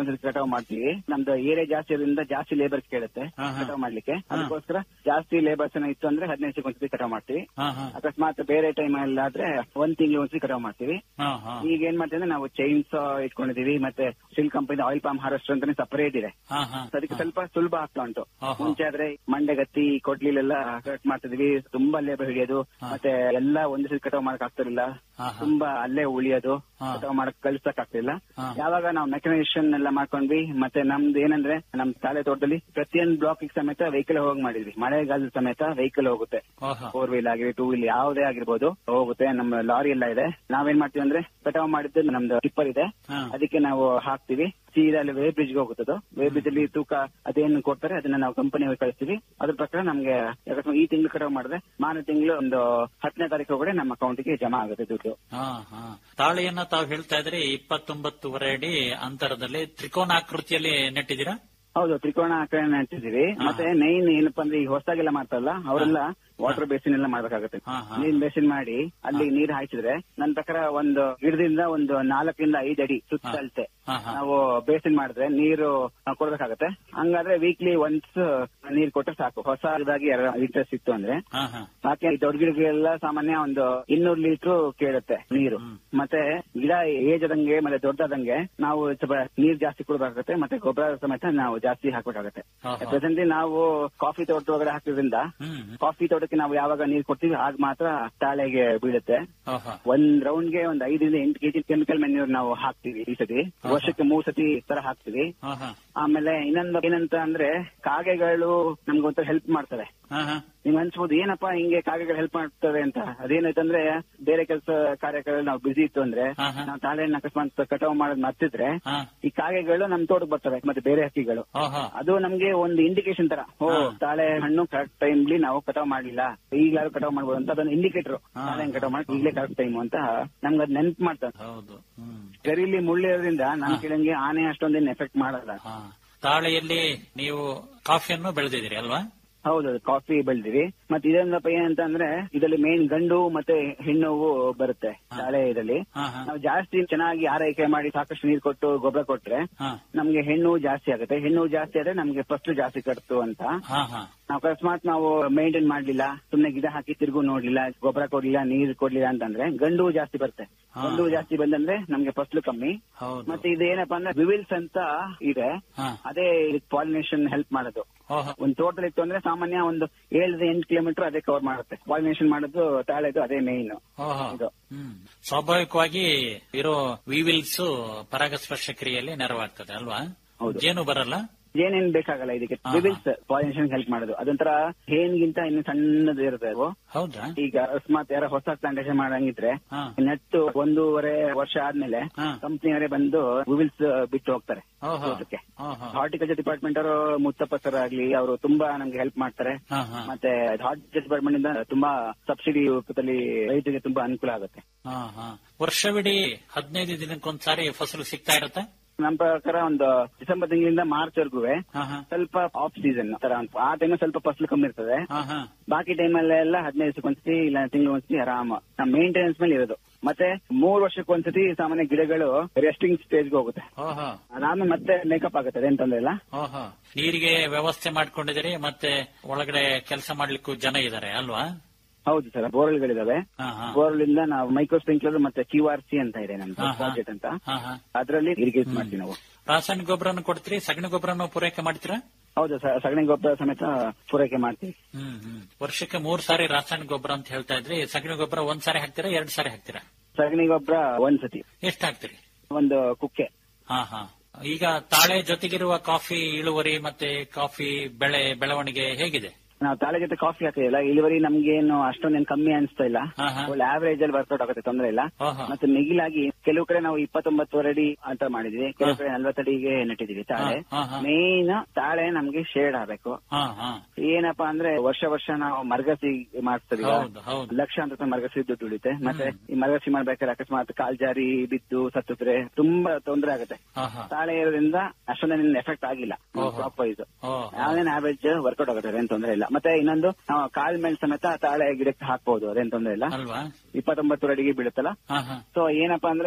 ಒಂದ್ಸತಿ ಕಟಾವ್ ಮಾಡ್ತೀವಿ ನಮ್ದು ಏರಿಯಾ ಜಾಸ್ತಿ ಇರೋದ್ರಿಂದ ಜಾಸ್ತಿ ಲೇಬರ್ ಕೇಳುತ್ತೆ ಹಾ, ಹಾ. ಕಟಾವ್ ಮಾಡ್ಲಿಕ್ಕೆ ಅದಕ್ಕೋಸ್ಕರ ಜಾಸ್ತಿ ಲೇಬರ್ಸ್ ಇತ್ತು ಅಂದ್ರೆ ಹದಿನೈದು ದಿವಸಕ್ಕೆ ಒಂದ್ಸತಿ ಕಟಾವ್ ಮಾಡ್ತೀವಿ ಹಾ ಹಾ ಅಕಸ್ಮಾತ್ ಬೇರೆ ಟೈಮ್ ಅಲ್ಲಿ ಆದ್ರೆ ಒಂದ್ ತಿಂಗಳು ಒಂದ್ಸತಿ ಕಟಾವ್ ಮಾಡ್ತೀವಿ ಹಾ ಹಾ ಈಗ ಏನ್ ಮಾಡ್ತೀವಿ ಅಂದ್ರೆ ನಾವು ಚೈನ್ಸ್ ಇಟ್ಕೊಂಡಿದೀವಿ ಮತ್ತೆ Stihl company oil palm harvester ಅಂತಾನೆ ಸಪರೇಟ್ ಇದೆ ಹಾ ಹಾ So ಅದಕ್ಕೆ ಸ್ವಲ್ಪ ಸುಲಭ ಆಗ್ತಾ ಉಂಟು ಹಾ, ಹಾ. ಮುಂಚೆ ಆದ್ರೆ ಮಂಡೆಗತ್ತಿ ಕೊಡ್ಲಿಲೆಲ್ಲ ಕಟ್ ಮಾಡ್ತಿದ್ವಿ ತುಂಬಾ ಲೇಬರ್ ಹಿಡಿಯೋದು ಮತ್ತೆ ಎಲ್ಲ ಒಂದೇ ಸತಿ ಕಟಾವ್ ಮಾಡಕ್ ಆಗ್ತಿರ್ಲಿಲ್ಲ ಹಾ, ಹಾ. ತುಂಬಾ ಅಲ್ಲೇ ಉಳಿಯೋದು ಹಾ. ಕಟಾವ್ ಮಾಡಕ್ ಕಳ್ಸಕ್ ಆಗ್ತಿಲ್ಲ ಹಾ. ಯಾವಾಗ ನಾವು ಮೆಕನೈಸೇಷನ್ ಎಲ್ಲ ಮಾಡ್ಕೊಂಡ್ವಿ ಮತ್ತೆ ನಮ್ದು ಏನಂದ್ರೆ ನಮ್ ತಾಳೆ ತೋಟದಲ್ಲಿ ಪ್ರತಿಯೊಂದು ಬ್ಲಾಕ್ ಸಮೇತ ವೆಹಿಕಲ್ ಹೋಗಿ ಮಾಡಿದ್ವಿ ಮಳೆಗಾಲದ ಸಮೇತ ವೆಹಿಕಲ್ ಹೋಗುತ್ತೆ ಓಹೋ ಫೋರ್ ವೀಲ್ ಆಗಿರಿ ಟೂ ವೀಲ್ ಯಾವುದೇ ಆಗಿರ್ಬೋದು ಹೋಗುತ್ತೆ ನಮ್ಮ ಲಾರಿ ಎಲ್ಲ ಇದೆ ನಾವೇನ್ ಮಾಡ್ತೀವಿ ಅಂದ್ರೆ ಕಟಾವ್ ಮಾಡಿದ್ದು ನಮ್ದು ಟಿಪ್ಪರ್ ಇದೆ ಹಾ. ಅದಕ್ಕೆ ನಾವು ಹಾಕ್ತಿವಿ ಸೀದಾ ಅಲ್ಲಿ ವೇ ಬ್ರಿಡ್ಜ್ ಹೋಗುತ್ತದು ವೇ ಬ್ರಿಡ್ಜ್ ಅಲ್ಲಿ ತೂಕ ಅದೇನು ಕೊಡ್ತಾರೆ ಅದನ್ನ ನಾವು ಕಂಪನಿ ಕಳಿಸ್ತೀವಿ ಅದ್ರ ಪ್ರಕಾರ ನಮ್ಗೆ ಅಕಸ್ಮಾತ್ ಈ ತಿಂಗಳು ಕಟಾವ್ ಮಾಡಿದ್ರೆ ಮಾನ ತಿಂಗಳು ಒಂದು ಹತ್ತನೇ ತಾರೀಕು ಒಳಗಡೆ ನಮ್ಮ ಅಕೌಂಟ್ಗೆ ಜಮಾ ಆಗುತ್ತೆ ದುಡ್ಡು ಹಾ ಹಾ ತಾಳೆಯನ್ನ ತಾವು ಹೇಳ್ತಾ ಇದ್ರಿ ಇಪ್ಪತ್ತೊಂಬತ್ತುವರೆ ಅಡಿ ಅಂತರದಲ್ಲಿ ತ್ರಿಕೋನಾಕೃತಿಯಲ್ಲಿ ನೆಟ್ಟಿದ್ದೀರಾ ಹೌದು ತ್ರಿಕೋಣ ಆಕಾರ ನೆಟ್ಟಿದೀವಿ ಮತ್ತೆ ಮೈನ್ ಏನಪ್ಪಾ ಅಂದ್ರೆ ಈಗ ಹೊಸದಾಗೆಲ್ಲ ಮಾಡ್ತಾರಲ್ಲ ಅವರೆಲ್ಲ ವಾಟರ್ ಬೇಸಿನ್ ಎಲ್ಲ ಮಾಡ್ಬೇಕಾಗುತ್ತೆ ಹಾ, ಹಾ. ನೀರ್ ಬೇಸಿನ್ ಮಾಡಿ ಅಲ್ಲಿ ನೀರ್ ಹಾಯಿಸಿದ್ರೆ ನನ್ನ ಪ್ರಕಾರ ಒಂದು ಗಿಡದಿಂದ ಒಂದು ನಾಲ್ಕರಿಂದ ಐದು ಅಡಿ ಸುತ್ತ ಅಳತೆ ಹಾ, ಹಾ. ನಾವು ಬೇಸಿನ್ ಮಾಡಿದ್ರೆ ನೀರು ನಾವು ಕೊಡ್ಬೇಕಾಗತ್ತೆ ಹಂಗಾದ್ರೆ ವೀಕ್ಲಿ ಒನ್ಸ್ ನೀರ್ ಕೊಟ್ರೆ ಸಾಕು ಹೊಸದಾಗಿ ಎರಡು ಲೀಟರ್ ಸಿಕ್ತು ಅಂದ್ರೆ ಹಾ ಹಾ ಬಾಕಿ ಈ ದೊಡ್ಡ ಗಿಡಗಳೆಲ್ಲ ಸಾಮಾನ್ಯ ಒಂದು ಇನ್ನೂರು ಲೀಟರ್ ಕೇಳುತ್ತೆ ನೀರು ಮತ್ತೆ ಗಿಡ ಏಜ್ ಆದಂಗೆ ಮತ್ತೆ ದೊಡ್ಡದಂಗೆ ನಾವು ಸ್ವಲ್ಪ ನೀರ್ ಜಾಸ್ತಿ ಕೊಡಬೇಕಾಗುತ್ತೆ ಮತ್ತೆ ಗೊಬ್ಬರ ಸಮೇತ ನಾವು ಜಾಸ್ತಿ ಹಾಕ್ಬೇಕಾಗತ್ತೆ ಹಾ, ಹಾ. ಪ್ರೆಸೆಂಟ್ಲಿ ನಾವು ಕಾಫಿ ತೋಟ ಒಳಗಡೆ ಹಾಕಿದ್ರಿಂದ ಹ್ಮ್ ಕಾಫಿ ತೋಟಕ್ಕೆ ನಾವು ಯಾವಾಗ ನೀರ್ ಕೊಡ್ತೀವಿ ಆಗ ಮಾತ್ರ ತಾಳೆಗೆ ಬೀಳುತ್ತೆ ಓಹೋ ಒಂದ್ ರೌಂಡ್ ಗೆ ಒಂದ್ ಐದರಿಂದ ಎಂಟು ಕೆಜಿ ಕೆಮಿಕಲ್ ಮೆನ್ಯೂರ್ ನಾವು ಹಾಕ್ತಿವಿ ಈ ಸತಿ ವರ್ಷಕ್ಕೆ ಮೂರ್ ಸತಿ ಈ ತರ ಹಾಕ್ತಿವಿ ಹಾ ಹಾ ಆಮೇಲೆ ಇನ್ನೊಂದು ಏನಂತ ಅಂದ್ರೆ ಕಾಗೆಗಳು ನಮ್ಗೊಂಥರ ಹೆಲ್ಪ್ ಮಾಡ್ತವೆ ಹಾ ಹಾ ನಿಮ್ಗೆ ಅನ್ಸ್ಬೋದು ಏನಪ್ಪಾ ಹಿಂಗೆ ಕಾಗೆಗಳು ಹೆಲ್ಪ್ ಮಾಡ್ತವೆ ಅಂತ ಅದೇನಾಯ್ತಂದ್ರೆ ಬೇರೆ ಕೆಲಸ ಕಾರ್ಯಗಳಲ್ಲಿ ನಾವು ಬಿಸಿ ಇತ್ತು ಅಂದ್ರೆ ಹಾ, ಹಾ. ನಾವು ತಾಳೆಹಣ್ಣು ಅಕಸ್ಮಾತ್ ಕಟಾವ್ ಮಾಡೋದ್ ಮರ್ತಿದ್ರೆ ಹಾ ಈ ಕಾಗೆಗಳು ನಮ್ ತೋಟಕ್ಕೆ ಬರ್ತವೆ ಮತ್ತೆ ಬೇರೆ ಹಕ್ಕಿಗಳು ಓಹೋ ಅದು ನಮ್ಗೆ ಒಂದು ಇಂಡಿಕೇಶನ್ ತರ ಓ ಹಾ. ತಾಳೆ ಹಣ್ಣು ಕರೆಕ್ಟ್ ಟೈಮ್ಲಿ ನಾವು ಕಟಾವ್ ಮಾಡ್ಲಿಲ್ಲ ಈಗಲಾದ್ರು ಕಟಾವ್ ಮಾಡ್ಬೋದು ಅಂತ ಅದೊಂದು ಇಂಡಿಕೇಟರ್ ಹಾ. ತಾಳೆ ಹಣ್ಣು ಕಟಾವ್ ಮಾಡಿ ಈಗಲೇ ಕರೆಕ್ಟ್ ಟೈಮ್ ಅಂತ ನಮ್ಗೆ ಅದ್ ನೆನ್ಪು ಮಾಡ್ತಾರೆ ಹೌದು ಹ್ಮ್ ಗರಿಲಿ ಮುಳ್ಳಿರೋದ್ರಿಂದ ನಮ್ ಕೆಳಂಗೆ ಆನೆ ಅಷ್ಟೊಂದೇನು ಎಫೆಕ್ಟ್ ಮಾಡಲ್ಲ ಹಾ ತಾಳೆಯಲ್ಲಿ ನೀವು ಕಾಫಿಯನ್ನು ಬೆಳೆದಿದ್ದೀರಿ ಅಲ್ವಾ ಹೌದು ಕಾಫಿ ಬೆಳೆದಿವಿ ಮತ್ತೆ ಇದೊಂದಪ್ಪ ಏನಂತ ಅಂದ್ರೆ ಇದರಲ್ಲಿ ಮೇನ್ ಗಂಡು ಮತ್ತೆ ಹೆಣ್ಣು ಹೂವು ಬರುತ್ತೆ ತಾಳೆ ಇದರಲ್ಲಿ ಹಾ ಹಾ ನಾವು ಜಾಸ್ತಿ ಚೆನ್ನಾಗಿ ಆರೈಕೆ ಮಾಡಿ ಸಾಕಷ್ಟು ನೀರು ಕೊಟ್ಟು ಗೊಬ್ಬರ ಕೊಟ್ರೆ ಹಾ ನಮ್ಗೆ ಹೆಣ್ಣು ಜಾಸ್ತಿ ಆಗುತ್ತೆ ಹೆಣ್ಣು ಜಾಸ್ತಿ ಆದ್ರೆ ನಮ್ಗೆ ಫಸ್ಟ್ ಜಾಸ್ತಿ ಕಟ್ತು ಅಂತ ಹಾ ಹಾ ನಾವು ಅಕಸ್ಮಾತ್ ನಾವು ಮೇಂಟೈನ್ ಮಾಡ್ಲಿಲ್ಲ ಸುಮ್ನೆ ಗಿಡ ಹಾಕಿ ತಿರುಗು ನೋಡ್ಲಿಲ್ಲ ಗೊಬ್ಬರ ಕೊಡ್ಲಿಲ್ಲ ನೀರು ಕೊಡ್ಲಿಲ್ಲ ಅಂತಂದ್ರೆ ಗಂಡು ಜಾಸ್ತಿ ಬರುತ್ತೆ ಹಾ. ಗಂಡು ಜಾಸ್ತಿ ಬಂದಂದ್ರೆ ನಮ್ಗೆ ಫಸ್ಲು ಕಮ್ಮಿ ಹೌದು ಮತ್ತೆ ಇದೇನಪ್ಪಾ ಅಂದ್ರೆ ವಿವಿಲ್ಸ್ ಅಂತ ಇದೆ ಹಾ ಅದೇ ಪಾಲಿನೇಷನ್ ಹೆಲ್ಪ್ ಮಾಡೋದು ಓಹೋ ಒಂದ್ ತೋಟದಲ್ಲಿ ಇತ್ತು ಅಂದ್ರೆ ಸಾಮಾನ್ಯ ಒಂದು ಏಳರಿಂದ ಎಂಟು ಕಿಲೋಮೀಟರ್ ಅದೇ ಕವರ್ ಮಾಡುತ್ತೆ ಪಾಲಿನೇಷನ್ ಮಾಡೋದು ತಾಳೆದು ಅದೇ ಮೇನ್ ಓಹೋ ಇದು. ಹ್ಮ್ ಸ್ವಾಭಾವಿಕವಾಗಿ ಇರೋ ವಿವಿಲ್ಸ್ ಪರಾಗಸ್ಪರ್ಶ ಕ್ರಿಯೆಯಲ್ಲಿ ನೆರವಾಗ್ತದೆ ಅಲ್ವಾ ಹೌದು. ಜೇನು ಬರಲ್ಲ ಏನೇನ್ ಬೇಕಾಗಲ್ಲ ಇದಕ್ಕೆ ಹಾ, ವಿವಿಲ್ಸ್ ಪಾಲಿನೇಷನ್ ಹೆಲ್ಪ್ ಮಾಡೋದು ಅದೊಂಥರ ಹೇನ್ಗಿಂತ ಇನ್ನು ಸಣ್ಣದು ಇರುತ್ತೆ ಅದು ಹೌದಾ ಈಗ ಅಕಸ್ಮಾತ್ ಯಾರೋ ಹೊಸ ಪ್ಲಾಂಟೇಶನ್ ಮಾಡಂಗಿದ್ರೆ ಹಾ ನೆಟ್ಟು ಒಂದೂವರೆ ವರ್ಷ ಆದ್ಮೇಲೆ ಹಾ. ಕಂಪ್ನಿಯವರೇ ಬಂದು ವಿವಿಲ್ಸ್ ಬಿಟ್ಟು ಹೋಗ್ತಾರೆ ಓಹೋ ತೋಟಕ್ಕೆ ಓಹೋ ಹಾರ್ಟಿಕಲ್ಚರ್ ಡಿಪಾರ್ಟ್ಮೆಂಟ್ ಅವರು ಮುತ್ತಪ್ಪ ಸರ್ ಆಗ್ಲಿ ಅವರು ತುಂಬಾ ನಮ್ಗೆ ಹೆಲ್ಪ್ ಮಾಡ್ತಾರೆ ಹಾ ಹಾ ಮತ್ತೆ ಹಾರ್ಟಿಕಲ್ಚರ್ ಡಿಪಾರ್ಟ್ಮೆಂಟ್ ಇಂದ ತುಂಬಾ ಸಬ್ಸಿಡಿ ರೂಪದಲ್ಲಿ ರೈತರಿಗೆ ತುಂಬಾ ಅನುಕೂಲ ಆಗುತ್ತೆ ಹಾ ಹಾ ವರ್ಷವಿಡೀ ಹದಿನೈದು ದಿನಕ್ಕೊಂದ್ಸಾರಿ ಫಸಲು ಸಿಗ್ತಾ ಇರುತ್ತೆ ನಮ್ಮ ಪ್ರಕಾರ ಒಂದು ಡಿಸೆಂಬರ್ ತಿಂಗಳಿಂದ ಮಾರ್ಚ್ ವರ್ಗೂ ಹಾ ಹಾ ಸ್ವಲ್ಪ ಆಫ್ ಸೀಸನ್ ತರ ಅಂತ ಆ ಟೈಮ್ ಸ್ವಲ್ಪ ಫಸಲು ಕಮ್ಮಿ ಇರ್ತದೆ ಹಾ ಹಾ ಬಾಕಿ ಟೈಮಲ್ಲೆಲ್ಲ ಹದಿನೈದು ದಿವಸಕ್ಕೆ ಒಂದ್ಸತಿ ಇಲ್ಲ ತಿಂಗಳು ಒಂದ್ಸತಿ ಆರಾಮ ನಮ್ಮ ಮೇಂಟೆನೆನ್ಸ್ ಮೇಲೆ ಇರೋದು ಮತ್ತೆ ಮೂರ್ ವರ್ಷಕ್ಕೆ ಒಂದ್ಸತಿ ಸಾಮಾನ್ಯ ಗಿಡಗಳು ರೆಸ್ಟಿಂಗ್ ಸ್ಟೇಜ್ಗೆ ಹೋಗುತ್ತೆ ಓಹೋ ಅದಾದ್ಮೇಲೆ ಮತ್ತೆ ಮೇಕಪ್ ಆಗುತ್ತೆ ಅದೇನ್ ತೊಂದ್ರೆ ಇಲ್ಲ ಓಹೋ ನೀರಿಗೆ ವ್ಯವಸ್ಥೆ ಮಾಡ್ಕೊಂಡಿದ್ದೀರಿ ಮತ್ತೆ ಒಳಗಡೆ ಕೆಲಸ ಮಾಡ್ಲಿಕ್ಕೂ ಜನ ಇದ್ದಾರೆ ಅಲ್ವಾ ಹೌದು ಸರ್ ಬೋರ್ವೆಲ್ಗಳಿದಾವೆ ಹಾ ಹಾ ಬೋರ್ವೆಲ್ ಇಂದ ನಾವು ಮೈಕ್ರೋ ಸ್ಪ್ರಿಂಕ್ಲರ್ ಮತ್ತೆ ಕ್ಯೂ ಆರ್ ಸಿ ಅಂತ ಇದೆ ನಮ್ದು ಹಾ, ಹಾ. ಪ್ರಾಜೆಕ್ಟ್ ಅಂತ ಹಾ ಹಾ ಅದರಲ್ಲಿ ಇರಿಗೇಟ್ ಮಾಡ್ತೀವಿ ನಾವು ರಾಸಾಯನಿಕ ಗೊಬ್ಬರನ್ನು ಕೊಡ್ತೀರಿ ಸಗಣಿ ಗೊಬ್ಬರನ್ನು ಪೂರೈಕೆ ಮಾಡ್ತೀರಾ ಹೌದು ಸರ್ ಸಗಣಿ ಗೊಬ್ಬರ ಸಮೇತ ಪೂರೈಕೆ ಮಾಡ್ತೀವಿ ಹ್ಮ್ ಹ್ಮ್ ವರ್ಷಕ್ಕೆ ಮೂರ್ ಸಾರಿ ರಾಸಾಯನಿಕ ಗೊಬ್ಬರ ಅಂತ ಹೇಳ್ತಾ ಇದ್ರಿ ಸಗಣಿ ಗೊಬ್ಬರ ಒಂದ್ ಸಾರಿ ಹಾಕ್ತೀರಾ ಎರಡ್ ಸಾರಿ ಹಾಕ್ತೀರಾ ಸಗಣಿ ಗೊಬ್ಬರ ಒಂದ್ಸತಿ ಎಷ್ಟು ಹಾಕ್ತೀರಿ ಒಂದು ಕುಕ್ಕೆ ಹಾ ಹಾ ಈಗ ತಾಳೆ ಜೊತೆಗಿರುವ ಕಾಫಿ ಇಳುವರಿ ಮತ್ತೆ ಕಾಫಿ ಬೆಳೆ ಬೆಳವಣಿಗೆ ಹೇಗಿದೆ ನಾವು ತಾಳೆ ಜೊತೆ ಕಾಫಿ ಹಾಕಿದಿಲ್ಲ ಇಳುವರಿ ನಮ್ಗೇನು ಅಷ್ಟೊಂದೇನು ಕಮ್ಮಿ ಅನಿಸ್ತಾ ಇಲ್ಲ ಹಾ, ಹಾ. ಒಳ್ಳೆ ಆವರೇಜ್ ಅಲ್ಲಿ ವರ್ಕೌಟ್ ಆಗುತ್ತೆ ತೊಂದ್ರೆ ಇಲ್ಲ ಓಹೋ ಮತ್ತೆ ಮಿಗಿಲಾಗಿ ಕೆಲವು ಕಡೆ ನಾವು ಇಪ್ಪತ್ತೊಂಬತ್ತುವರೆ ಅಡಿ ಅಂತ ಮಾಡಿದ್ವಿ ಕೆಲವು ಕಡೆ ನಲ್ವತ್ತಡಿಗೆ ನೆಟ್ಟಿದೀವಿ ತಾಳೆ ಹಾ, ಹಾ. ಮೇನ್ ತಾಳೆ ನಮ್ಗೆ ಶೇಡ್ ಆಗ್ಬೇಕು ಹಾ ಹಾ ಏನಪ್ಪಾ ಅಂದ್ರೆ ವರ್ಷ ವರ್ಷ ನಾವು ಮರಗಸಿ ಮಾಡಿಸ್ತೀವಿ ಹೌದು ಹೌದು ಲಕ್ಷಾಂತರ ರೂಪಾಯಿ ಮರಗಸಿ ದುಡ್ಡು ಉಳಿತೆ ಮತ್ತೆ ಈ ಮರಗಸಿ ಮಾಡ್ಬೇಕಾದ್ರೆ ಅಕಸ್ಮಾತ್ ಕಾಲ್ ಜಾರಿ ಬಿದ್ದು ಸತ್ತಿದ್ರೆ ತುಂಬಾ ತೊಂದರೆ ಆಗುತ್ತೆ ಹಾ ಹಾ ತಾಳೆ ಇರೋದ್ರಿಂದ ಅಷ್ಟೊಂದೇನು ಎಫೆಕ್ಟ್ ಆಗಿಲ್ಲ ಓಹೋ. ಕ್ರಾಪ್ ವೈಸ್ ಓ ಯಾವ್ದೇನ್ ಆವರೇಜ್ ವರ್ಕೌಟ್ ಆಗುತ್ತೆ ಅದೇನ್ ತೊಂದರೆ ಇಲ್ಲ ಮತ್ತೆ ಇನ್ನೊಂದು ನಾವು ಕಾಲ್ ಮೇಲೆ ಸಮೇತ ತಾಳೆ ಗಿಡಕ್ಕೆ ಹಾಕ್ಬಹುದು ಅದೇನ್ ತೊಂದರೆ ಇಲ್ಲ ಅಲ್ವಾ ಇಪ್ಪತ್ತೊಂಬತ್ತು ಅಡಿಗೆ ಬೀಳುತ್ತಲ್ಲ ಹಾ ಹಾ ಸೊ ಏನಪ್ಪಾ ಅಂದ್ರೆ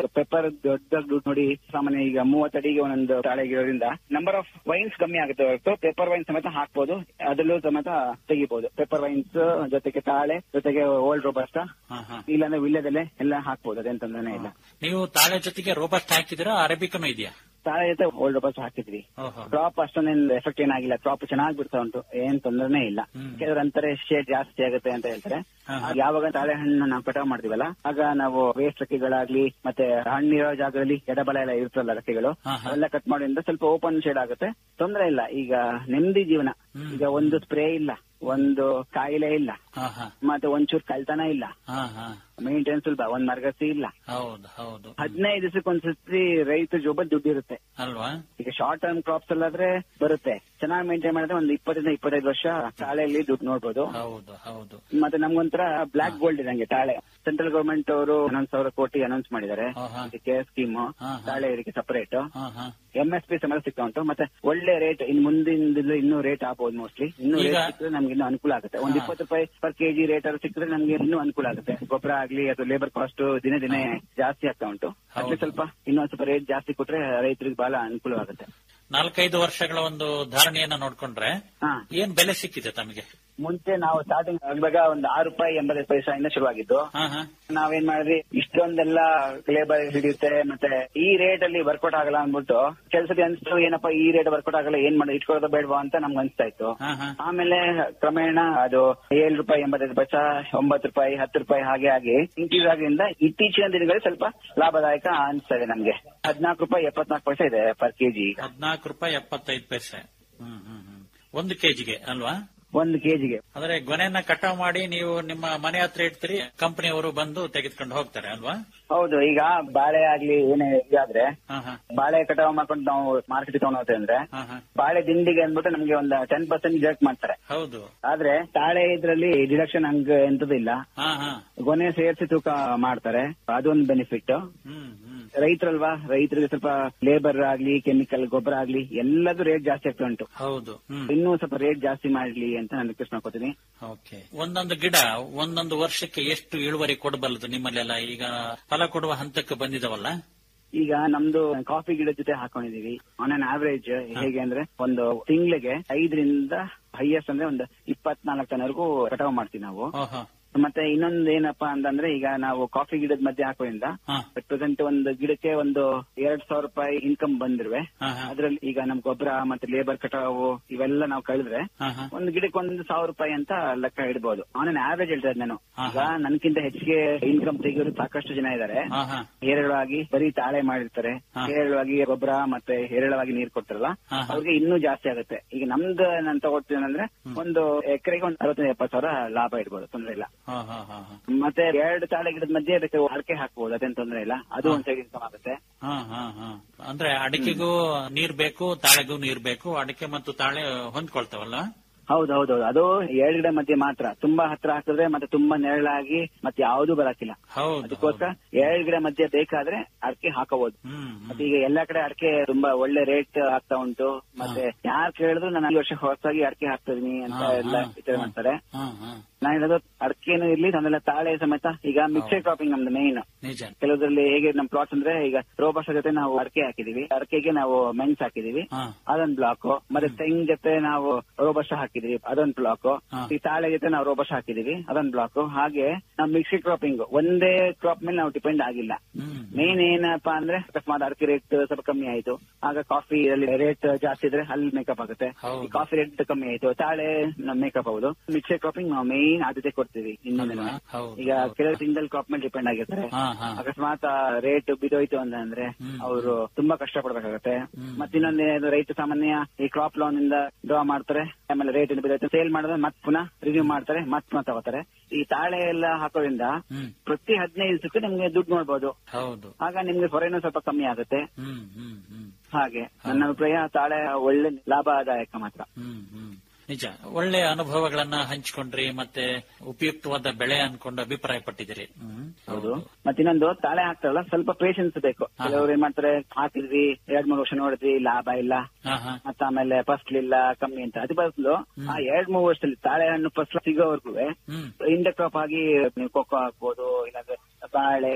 ಪೆಪ್ಪರ್ ದೊಡ್ಡ ದೊಡ್ಡ ನೋಡಿ ಸಾಮಾನ್ಯ ಈಗ ಮೂವತ್ತಡಿಗೆ ಒಂದೊಂದು ತಾಳೆ ಇರೋದ್ರಿಂದ ನಂಬರ್ ಆಫ್ ವೈನ್ಸ್ ಕಮ್ಮಿ ಆಗುತ್ತೆ ಹೊರತು ಪೆಪ್ಪರ್ ವೈನ್ ಸಮೇತ ಹಾಕ್ಬೋದು ಅದರಲ್ಲೂ ಸಮೇತ ತೆಗಿಬಹುದು ಪೆಪ್ಪರ್ ವೈನ್ಸ್ ಜೊತೆಗೆ ತಾಳೆ ಜೊತೆಗೆ ಓಲ್ಡ್ ರೋಬಸ್ಟ ಹಾ, ಹಾ. ಇಲ್ಲಾಂದ್ರೆ ವಿಳ್ಯದೆಲೆ ಎಲ್ಲ ಹಾಕ್ಬೋದು ಅದೇನ್ ತೊಂದರೆನೇ ಇಲ್ಲ ನೀವು ತಾಳೆ ಜೊತೆಗೆ ರೋಬಸ್ಟ್ ಹಾಕಿದಿರಾ ಅರೇಬಿಕನು ಇದೆಯಾ ತಾಳೆ ಜೊತೆ ಓಲ್ಡ್ ರೋಬಸ್ಟ್ ಹಾಕಿದ್ವಿ ಓಹೋ ಕ್ರಾಪ್ ಅಷ್ಟೊಂದೇನು ಎಫೆಕ್ಟ್ ಏನಾಗಿಲ್ಲ ಕ್ರಾಪ್ ಚೆನ್ನಾಗಿ ಬಿಡ್ತಾ ಉಂಟು ಏನ್ ತೊಂದರೆನೇ ಇಲ್ಲ ಹ್ಮ್. ಕೆಲವರು ಅಂತಾರೆ ಶೇಡ್ ಜಾಸ್ತಿ ಆಗುತ್ತೆ ಅಂತ ಹೇಳ್ತಾರೆ ಹಾ, ಹಾ. ಆಗ ಯಾವಾಗ ತಾಳೆ ಹಣ್ಣು ನಾವು ಕಟಾವ್ ಮಾಡ್ತೀವಲ್ಲ ಆಗ ನಾವು ವೇಸ್ಟ್ ರೆಕ್ಕೆಗಳಾಗ್ಲಿ ಮತ್ತೆ ಹಣ್ಣಿರೋ ಜಾಗದಲ್ಲಿ ಎಡಬಲ ಎಲ್ಲ ಇರ್ತಲ್ಲ ರೆಕ್ಕೆಗಳು ಹಾ, ಹಾ. ಅವೆಲ್ಲ ಕಟ್ ಮಾಡೋದ್ರಿಂದ ಸ್ವಲ್ಪ ಓಪನ್ ಶೇಡ್ ಆಗುತ್ತೆ ತೊಂದರೆ ಇಲ್ಲ ಈಗ ನೆಮ್ಮದಿ ಜೀವನ ಹ್ಮ್. ಈಗ ಒಂದು ಸ್ಪ್ರೇ ಇಲ್ಲ ಒಂದು ಕಾಯಿಲೆ ಇಲ್ಲ ಹಾ ಹಾ ಮತ್ತೆ ಒಂಚೂರು ಕಳ್ತನ ಇಲ್ಲ ಹಾ ಹಾ ಮೇಂಟೆನೆನ್ಸ್ ಸುಲಭ ಒಂದ್ ಮರಗಸಿ ಇಲ್ಲ ಹೌದು ಹೌದು ಹದಿನೈದು ದಿವಸಕ್ಕೊಂದ್ಸತಿ ರೈತ ಜೋಬಲ್ ದುಡ್ಡು ಇರುತ್ತೆ ಅಲ್ವಾ ಈಗ ಶಾರ್ಟ್ ಟರ್ಮ್ ಕ್ರಾಪ್ಸ್ ಅಲ್ಲಾದ್ರೆ ಬರುತ್ತೆ ಚೆನ್ನಾಗಿ ಮೇಂಟೈನ್ ಮಾಡಿದ್ರೆ ಒಂದು ಇಪ್ಪತ್ತರಿಂದ ಇಪ್ಪತ್ತೈದು ವರ್ಷ ತಾಳೆಯಲ್ಲಿ ದುಡ್ಡು ನೋಡ್ಬೋದು ಹೌದು ಹೌದು ಮತ್ತೆ ನಮ್ಗೊಂಥರ ಬ್ಲಾಕ್ ಗೋಲ್ಡ್ ಇದಂಗೆ ತಾಳೆ ಸೆಂಟ್ರಲ್ ಗವರ್ಮೆಂಟ್ ಅವರು ಹನ್ನೊಂದು ಸಾವಿರ ಕೋಟಿ ಅನೌನ್ಸ್ ಮಾಡಿದ್ದಾರೆ ಹಾ, ಹಾ. ಇದಕ್ಕೆ ಸ್ಕೀಮ್ ಹಾ, ಹಾ. ತಾಳೆ ಇವರಿಗೆ ಸಪರೇಟ್ ಹಾ ಹಾ ಎಂ ಎಸ್ ಪಿ ಸಮೇತ ಸಿಗ್ತಾ ಉಂಟು ಮತ್ತೆ ಒಳ್ಳೆ ರೇಟ್ ಇನ್ ಮುಂದಿನ ಇನ್ನೂ ರೇಟ್ ಆಗ್ಬೋದು ಮೋಸ್ಟ್ಲಿ ಇನ್ನೂ ಈಗ- ರೇಟ್ ಸಿಕ್ಕಿದ್ರೆ ನಮ್ಗೆ ಇನ್ನೂ ಅನುಕೂಲ ಆಗುತ್ತೆ ಒಂದ್ ಹಾ. ಇಪ್ಪತ್ತು ರೂಪಾಯಿ ಪರ್ ಕೆಜಿ ರೇಟ್ ಅಲ್ಲಿ ಸಿಕ್ಕಿದ್ರೆ ನಮ್ಗೆ ಇನ್ನೂ ಅನುಕೂಲ ಆಗುತ್ತೆ ಗೊಬ್ಬರ ಆಗ್ಲಿ ಅಥವಾ ಲೇಬರ್ ಕಾಸ್ಟ್ ದಿನೇ ದಿನೇ ಜಾಸ್ತಿ ಆಗ್ತಾ ಉಂಟು ಹೌದು. ಅಟ್ಲಿ ಸ್ವಲ್ಪ ಇನ್ನೊಂದ್ ಸ್ವಲ್ಪ ರೇಟ್ ಜಾಸ್ತಿ ಕೊಟ್ರೆ ರೈತರಿಗೆ ಬಹಳ ಅನುಕೂಲವಾಗುತ್ತೆ ನಾಲ್ಕೈದು ವರ್ಷಗಳ ಒಂದು ಧಾರಣೆಯನ್ನ ನೋಡ್ಕೊಂಡ್ರೆ ಹಾ ಏನ್ ಬೆಲೆ ಸಿಕ್ಕಿದೆ ತಮಗೆ ಮುಂಚೆ ನಾವು ಸ್ಟಾರ್ಟಿಂಗ್ ಇವಾಗ ಒಂದು ಆರು ರೂಪಾಯಿ ಎಂಬತ್ತೈದು ಪೈಸೆಯಿಂದ ಶುರುವಾಗಿದ್ದು ಹಾ ಹಾ ನಾವೇನ್ ಮಾಡಿದ್ವಿ ಇಷ್ಟೊಂದೆಲ್ಲ ಲೇಬರ್ ಹಿಡಿಯುತ್ತೆ ಮತ್ತೆ ಈ ರೇಟ್ ಅಲ್ಲಿ ವರ್ಕೌಟ್ ಆಗಲ್ಲ ಅಂದ್ಬಿಟ್ಟು ಕೆಲಸಕ್ಕೆ ಅನ್ಸ್ತು ಏನಪ್ಪಾ ಈ ರೇಟ್ ವರ್ಕೌಟ್ ಆಗಲ್ಲ ಏನ್ ಮಾಡಿ ಇಟ್ಕೊಳ್ಳೋದು ಬೇಡವಾ ಅಂತ ನಮ್ಗೆ ಅನ್ಸ್ತಾ ಇತ್ತು ಹಾ ಹಾ ಆಮೇಲೆ ಕ್ರಮೇಣ ಅದು ಏಳು ರೂಪಾಯಿ ಎಂಬತ್ತೈದು ಪೈಸಾ ಒಂಬತ್ತು ರೂಪಾಯಿ ಹತ್ತು ರೂಪಾಯಿ ಹಾಗೆ ಆಗಿ ಇನ್ಕ್ರೀಸ್ ಆಗಿಂದ ಇತ್ತೀಚಿನ ದಿನಗಳಲ್ಲಿ ಸ್ವಲ್ಪ ಲಾಭದಾಯಕ ಅನಿಸ್ತಾ ಇದೆ ನಮ್ಗೆ ಹದಿನಾಲ್ಕು ರೂಪಾಯಿ ಎಪ್ಪತ್ನಾಲ್ಕು ಪೈಸೆ ಇದೆ ಪರ್ ಕೆಜಿ ಈಗ ಹದಿನಾಲ್ಕು ರೂಪಾಯಿ ಎಪ್ಪತ್ತೈದು ಪೈಸೆ ಹ್ಮ್ ಹ್ಮ್ ಹ್ಮ್ ಒಂದು ಕೆಜಿಗೆ ಅಲ್ವಾ ಒಂದು ಕೆಜಿಗೆ ಅಂದ್ರೆ ಗೊನೆಯನ್ನ ಕಟಾವ್ ಮಾಡಿ ನೀವು ನಿಮ್ಮ ಮನೆ ಹತ್ರ ಇಡ್ತೀರಿ ಕಂಪನಿಯವರು ಬಂದು ತೆಗೆದುಕೊಂಡು ಹೋಗ್ತಾರೆ ಅಲ್ವಾ ಹೌದು ಈಗ ಬಾಳೆ ಆಗ್ಲಿ ಏನೇ ಇದಾದ್ರೆ ಹಾ ಹಾ ಬಾಳೆ ಕಟಾವ್ ಮಾಡ್ಕೊಂಡು ನಾವು ಮಾರ್ಕೆಟ್ ತಗೊಂಡ್ ಹೋಗ್ತೇವೆ ಅಂದ್ರೆ ಹಾ ಹಾ ಬಾಳೆ ದಿಂಡಿಗೆ ಅಂದ್ಬಿಟ್ಟು ನಮ್ಗೆ ಒಂದು ಟೆನ್ ಪರ್ಸೆಂಟ್ ಡಿಡಕ್ಟ್ ಮಾಡ್ತಾರೆ ಹೌದು ಆದ್ರೆ ತಾಳೆ ಇದ್ರಲ್ಲಿ ಡಿಡಕ್ಷನ್ ಹಂಗ ಎಂತದ್ದು ಇಲ್ಲ ಹಾ ಹಾ ಗೊನೆ ಸೇರಿಸಿ ತೂಕ ಮಾಡ್ತಾರೆ ಅದೊಂದು ಬೆನಿಫಿಟ್ ಹ್ಮ್ ಹ್ಮ್ ರೈತರಲ್ವಾ ರೈತರಿಗೆ ಸ್ವಲ್ಪ ಲೇಬರ್ ಆಗ್ಲಿ ಕೆಮಿಕಲ್ ಗೊಬ್ಬರ ಆಗ್ಲಿ ಎಲ್ಲದೂ ರೇಟ್ ಜಾಸ್ತಿ ಆಗ್ತಾ ಉಂಟು ಹೌದು ಹ್ಮ್ ಇನ್ನೂ ಸ್ವಲ್ಪ ರೇಟ್ ಜಾಸ್ತಿ ಮಾಡ್ಲಿ ಅಂತ ನಾನು ರಿಕ್ವೆಸ್ಟ್ ಮಾಡ್ಕೋತೀನಿ ಓಕೆ ಒಂದೊಂದು ಗಿಡ ಒಂದೊಂದು ವರ್ಷಕ್ಕೆ ಎಷ್ಟು ಇಳುವರಿ ಕೊಡಬಲ್ಲದು ನಿಮ್ಮಲ್ಲೆಲ್ಲ ಈಗ ಫಲ ಕೊಡುವ ಹಂತಕ್ಕೆ ಬಂದಿದವಲ್ಲ ಈಗ ನಮ್ದು ಕಾಫಿ ಗಿಡದ ಜೊತೆ ಹಾಕೊಂಡಿದೀವಿ ಆನ್ ಅನ್ ಆವರೇಜ್ ಹೇಗೆ ಅಂದ್ರೆ ಒಂದು ತಿಂಗಳಿಗೆ ಐದರಿಂದ ಹೈಯೆಸ್ಟ್ ಅಂದ್ರೆ ಒಂದು ಇಪ್ಪತ್ನಾಲ್ಕು ತನವರೆಗೂ ಕಟಾವ್ ಮಾಡ್ತೀವಿ ನಾವು ಓಹೋ ಮತ್ತೆ ಇನ್ನೊಂದು ಏನಪ್ಪಾ ಅಂತಂದ್ರೆ ಈಗ ನಾವು ಕಾಫಿ ಗಿಡದ ಮಧ್ಯೆ ಹಾಕೋದ್ರಿಂದ ಹಾ ಅಟ್ ಪ್ರೆಸೆಂಟ್ ಒಂದು ಗಿಡಕ್ಕೆ ಒಂದು ಎರಡ್ ಸಾವಿರ ರೂಪಾಯಿ ಇನ್ಕಮ್ ಬಂದಿರುವೆ ಹಾ ಹಾ ಅದ್ರಲ್ಲಿ ಈಗ ನಮ್ ಗೊಬ್ಬರ ಮತ್ತೆ ಲೇಬರ್ ಕಟಾವು ಇವೆಲ್ಲ ನಾವು ಕಳೆದ್ರೆ ಹಾ ಹಾ ಒಂದು ಗಿಡಕ್ಕೆ ಒಂದು ಸಾವಿರ ರೂಪಾಯಿ ಅಂತ ಲೆಕ್ಕ ಇಡಬಹುದು ಆನ್ ಆವರೇಜ್ ಹೇಳ್ತಾ ಇದ್ದೆ ನಾನು ಹಾ, ಈಗ ನನ್ಕಿಂತ ಹೆಚ್ಚಿಗೆ ಇನ್ಕಮ್ ತೆಗಿಯೋರು ಸಾಕಷ್ಟು ಜನ ಇದ್ದಾರೆ ಹಾ ಹಾ ಹೇರಳವಾಗಿ ಬರೀ ತಾಳೆ ಮಾಡಿರ್ತಾರೆ ಹಾ. ಹೇರಳವಾಗಿ ಗೊಬ್ಬರ ಮತ್ತೆ ಹೇರಳವಾಗಿ ನೀರು ಕೊಡ್ತಾರಲ್ಲ ಹಾ, ಹಾ. ಅವ್ರಿಗೆ ಇನ್ನೂ ಜಾಸ್ತಿ ಆಗುತ್ತೆ ಈಗ ನಮ್ದು ನಾನು ತಗೊಳ್ತೀನಿ ಅಂದ್ರೆ ಒಂದು ಎಕರೆಗೆ ಒಂದು ಅರವತ್ತೈದು ಎಪ್ಪತ್ತು ಸಾವಿರ ಲಾಭ ಇಡ್ಬೋದು ತೊಂದ್ರೆ ಇಲ್ಲ ಹಾ ಹಾ ಹಾ ಹಾ ಮತ್ತೆ ಎರಡು ತಾಳೆ ಗಿಡದ ಮಧ್ಯೆ ಅದಕ್ಕೆ ಅಡಕೆ ಹಾಕ್ಬೋದು ಅದೇನ್ ತೊಂದ್ರೆ ಇಲ್ಲ ಅದು ಒಂದ್ ಸೈಡ್ ಇನ್ಕಮ್ ಆಗುತ್ತೆ ಹಾ ಹಾ ಹಾ ಅಂದ್ರೆ ಅಡಿಕೆಗೂ ನೀರ್ ಬೇಕು ತಾಳೆಗೂ ನೀರ್ ಬೇಕು ಅಡಿಕೆ ಮತ್ತು ತಾಳೆ ಹೊಂದ್ಕೊಳ್ತಾವಲ್ಲ ಹೌದು ಹೌದು ಹೌದು ಅದು ಎರಡು ಗಿಡ ಮಧ್ಯೆ ಮಾತ್ರ ತುಂಬಾ ಹತ್ರ ಹಾಕಿದ್ರೆ ಮತ್ತೆ ತುಂಬಾ ನೆರಳಾಗಿ ಮತ್ತೆ ಯಾವ್ದು ಬರಾಕಿಲ್ಲ ಹೌದು ಅದಕ್ಕೋಸ್ಕರ ಎರಡು ಗಿಡ ಮಧ್ಯೆ ಬೇಕಾದ್ರೆ ಅಡಕೆ ಹಾಕಬಹುದು ಹ್ಮ್ ಹ್ಮ್. ಮತ್ತೆ ಈಗ ಎಲ್ಲಾ ಕಡೆ ಅಡಕೆ ತುಂಬಾ ಒಳ್ಳೆ ರೇಟ್ ಆಗ್ತಾ ಉಂಟು ಮತ್ತೆ ಯಾರು ಕೇಳಿದ್ರು ನಾನು ಈ ವರ್ಷ ಹೊಸದಾಗಿ ಅಡಕೆ ಹಾಕ್ತಾ ಇದೀನಿ ಅಂತ ಹಾ, ಎಲ್ಲ ಹಾ, ವಿಚಾರ ಹಾ. ಮಾಡ್ತಾರೆ ಹಾ ಹಾ ನಾನು ಹೇಳೋದು ಅಡಕೆನೂ ಇರ್ಲಿ ನನ್ನೆಲ್ಲ ತಾಳೆ ಸಮೇತ ಈಗ ಮಿಕ್ಸೆಡ್ ಕ್ರಾಪಿಂಗ್ ನಮ್ದು ಮೇನ್ ನಿಜ ಕೆಲವರಲ್ಲಿ ಹೇಗೆ ನಮ್ ಪ್ಲಾಟ್ಸ್ ಅಂದ್ರೆ ಈಗ ರೋಬಸ್ ಜೊತೆ ನಾವು ಅಡಕೆ ಹಾಕಿದೀವಿ ಅಡಕೆಗೆ ನಾವು ಮೆಣಸ್ ಹಾಕಿದೀವಿ ಹಾ ಅದೊಂದ್ ಬ್ಲಾಕ್ ಮತ್ತೆ ತೆಂಗ್ ಜೊತೆ ನಾವು ರೋಬಸ್ ಹಾಕಿದೀವಿ ಅದೊಂದ್ ಬ್ಲಾಕ್ ಹಾ. ಈ ತಾಳೆ ಜೊತೆ ನಾವು ರೋಬಸ್ ಹಾಕಿದೀವಿ ಅದೊಂದ್ ಬ್ಲಾಕ್ ಹಾಗೆ ನಾವು ಮಿಕ್ಸಿ ಕ್ರಾಪಿಂಗ್ ಒಂದೇ ಕ್ರಾಪ್ ಮೇಲೆ ನಾವು ಡಿಪೆಂಡ್ ಆಗಿಲ್ಲ ಹ್ಮ್ ಮೇನ್ ಏನಪ್ಪಾ ಅಂದ್ರೆ ಅಕಸ್ಮಾತ್ ಅಡಕೆ ರೇಟ್ ಸ್ವಲ್ಪ ಕಮ್ಮಿ ಆಯ್ತು ಆಗ ಕಾಫಿ ರೇಟ್ ಜಾಸ್ತಿ ಇದ್ರೆ ಅಲ್ಲಿ ಮೇಕಪ್ ಆಗುತ್ತೆ ಹೌದು. ಈ ಕಾಫಿ ರೇಟ್ ಕಮ್ಮಿ ಆಯ್ತು ತಾಳೆ ಮೇಕಪ್ ಹೌದು ಮಿಕ್ಸರ್ ಕ್ರಾಪಿಂಗ್ ನಾವು ಮೇನ್ ಆದ್ಯತೆ ಕೊಡ್ತೀವಿ ಇನ್ನೊಂದು ಅಲ್ವಾ? ಹೌದು, ಈಗ ಹೌದು. ಕೆಲವು ಸಿಂಗಲ್ ಕ್ರಾಪ್ ಮೇಲೆ ಡಿಪೆಂಡ್ ಆಗಿರ್ತಾರೆ ಹಾ ಹಾ ಅಕಸ್ಮಾತ್ ರೇಟ್ ಬಿದೋಯ್ತು ಅಂತಂದ್ರೆ ಹ್ಮ್. ಅವರು ತುಂಬಾ ಕಷ್ಟ ಪಡ್ಬೇಕಾಗತ್ತೆ ಹ್ಮ್. ಮತ್ತಿನ್ನೊಂದು ಏನು ರೈತ ಸಾಮಾನ್ಯ ಈ ಕ್ರಾಪ್ ಲೋನ್ ಇಂದ ಡ್ರಾ ಮಾಡ್ತಾರೆ ಆಮೇಲೆ ರೇಟ್ ಬಿದ್ದೋಯ್ತು ಸೇಲ್ ಮಾಡಿದ್ರೆ ಮತ್ ಪುನಃ ರಿವ್ಯೂ ಮಾಡ್ತಾರೆ ಮತ್ ಪುನಃ ತಗೋತಾರೆ ಈ ತಾಳೆ ಎಲ್ಲ ಹಾಕೋದ್ರಿಂದ ಹ್ಮ್ ಪ್ರತಿ ಹದಿನೈದು ದಿವಸಕ್ಕೆ ನಿಮ್ಗೆ ದುಡ್ಡು ನೋಡ್ಬೋದು ಹೌದು ಆಗ ನಿಮ್ಗೆ ಹೊರೆನೂ ಸ್ವಲ್ಪ ಕಮ್ಮಿ ಆಗುತ್ತೆ ಹ್ಮ್ ಹ್ಮ್ ಹ್ಮ್ ಹಾಗೆ ನನ್ನ ಅಭಿಪ್ರಾಯ ತಾಳೆ ಒಳ್ಳೆ ಲಾಭದಾಯಕ ಮಾತ್ರ ಹ್ಮ್ ಹ್ಮ್ ನಿಜ ಒಳ್ಳೆ ಅನುಭವಗಳನ್ನ ಹಂಚಿಕೊಂಡ್ರಿ ಮತ್ತೆ ಉಪಯುಕ್ತವಾದ ಬೆಳೆ ಅನ್ಕೊಂಡು ಅಭಿಪ್ರಾಯ ಪಟ್ಟಿದ್ದೀರಿ ಹ್ಮ್ ಹೌದು ಮತ್ತಿನ್ನೊಂದು ತಾಳೆ ಹಾಕ್ತಾರಲ್ಲ ಸ್ವಲ್ಪ ಪೇಷನ್ಸ್ ಬೇಕು ಹಾ. ಕೆಲವ್ರು ಏನ್ ಮಾಡ್ತಾರೆ ಹಾಕಿದ್ವಿ ಎರಡ್ ಮೂರು ವರ್ಷ ನೋಡಿದ್ವಿ ಲಾಭ ಇಲ್ಲ ಹಾ ಹಾ ಮತ್ತ ಆಮೇಲೆ ಫಸ್ಲ್ ಇಲ್ಲ ಕಮ್ಮಿ ಅಂತ ಅದು ಬದಲು ಆ ಎರಡ್ ಮೂರು ವರ್ಷದಲ್ಲಿ ತಾಳೆ ಹಣ್ಣು ಫಸ್ಲ್ ಸಿಗೋವರೆಗೂ ಹ್ಮ್ ಇಂಡ ಕ್ರಾಪ್ ಆಗಿ ನೀವು ಕೊಕ್ಕೋ ಹಾಕ್ಬೋದು ಇಲ್ಲಾಂದ್ರೆ ಬಾಳೆ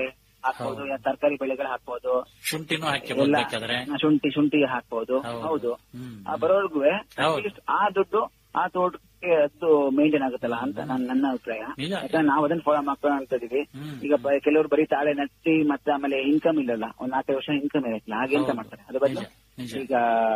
ಹಾಕ್ಬೋದು ತರಕಾರಿ ಬೆಳೆಗಳು ಹಾಕ್ಬೋದು ಶುಂಠಿನೂ ಹಾಕಬಹುದು ಎಲ್ಲ ಬೇಕಾದ್ರೆ ಶುಂಠಿ ಶುಂಠಿ ಹಾಕ್ಬೋದು ಹೌದು. ಹೌದು ಹ್ಮ್. ಆ ಬರೋರ್ಗು ಹೌದು. ಆ ದುಡ್ಡು ಆ ತೋಟಕ್ಕೆ ಅದು ಮೇಂಟೈನ್ ಆಗುತ್ತಲ್ಲ ಅಂತ ನನ್ನ ನನ್ನ ಅಭಿಪ್ರಾಯ ನಿಜ. ಯಾಕಂದ್ರೆ ನಾವು ಅದನ್ನ ಫಾಲೋ ಮಾಡ್ಕೊಂಡು ಅಂತ ಇದೀವಿ ಹ್ಮ್. ಈಗ ಬ- ಕೆಲವರು ಬರೀ ತಾಳೆ ನಟ್ಟಿ ಮತ್ತೆ ಆಮೇಲೆ ಇನ್ಕಮ್ ಇಲ್ಲಲ್ಲ ಒಂದ್ ನಾಲ್ಕೈದು ವರ್ಷ ಇನ್ಕಮ್ ಇರಕ್ಕಿಲ್ಲ ಹಾಗೆ ಎಂತ ಹೌದು. ಮಾಡ್ತಾರೆ ಅದ್ರ ಬದಲು ನಿಜ, ನಿಜ. ಈಗ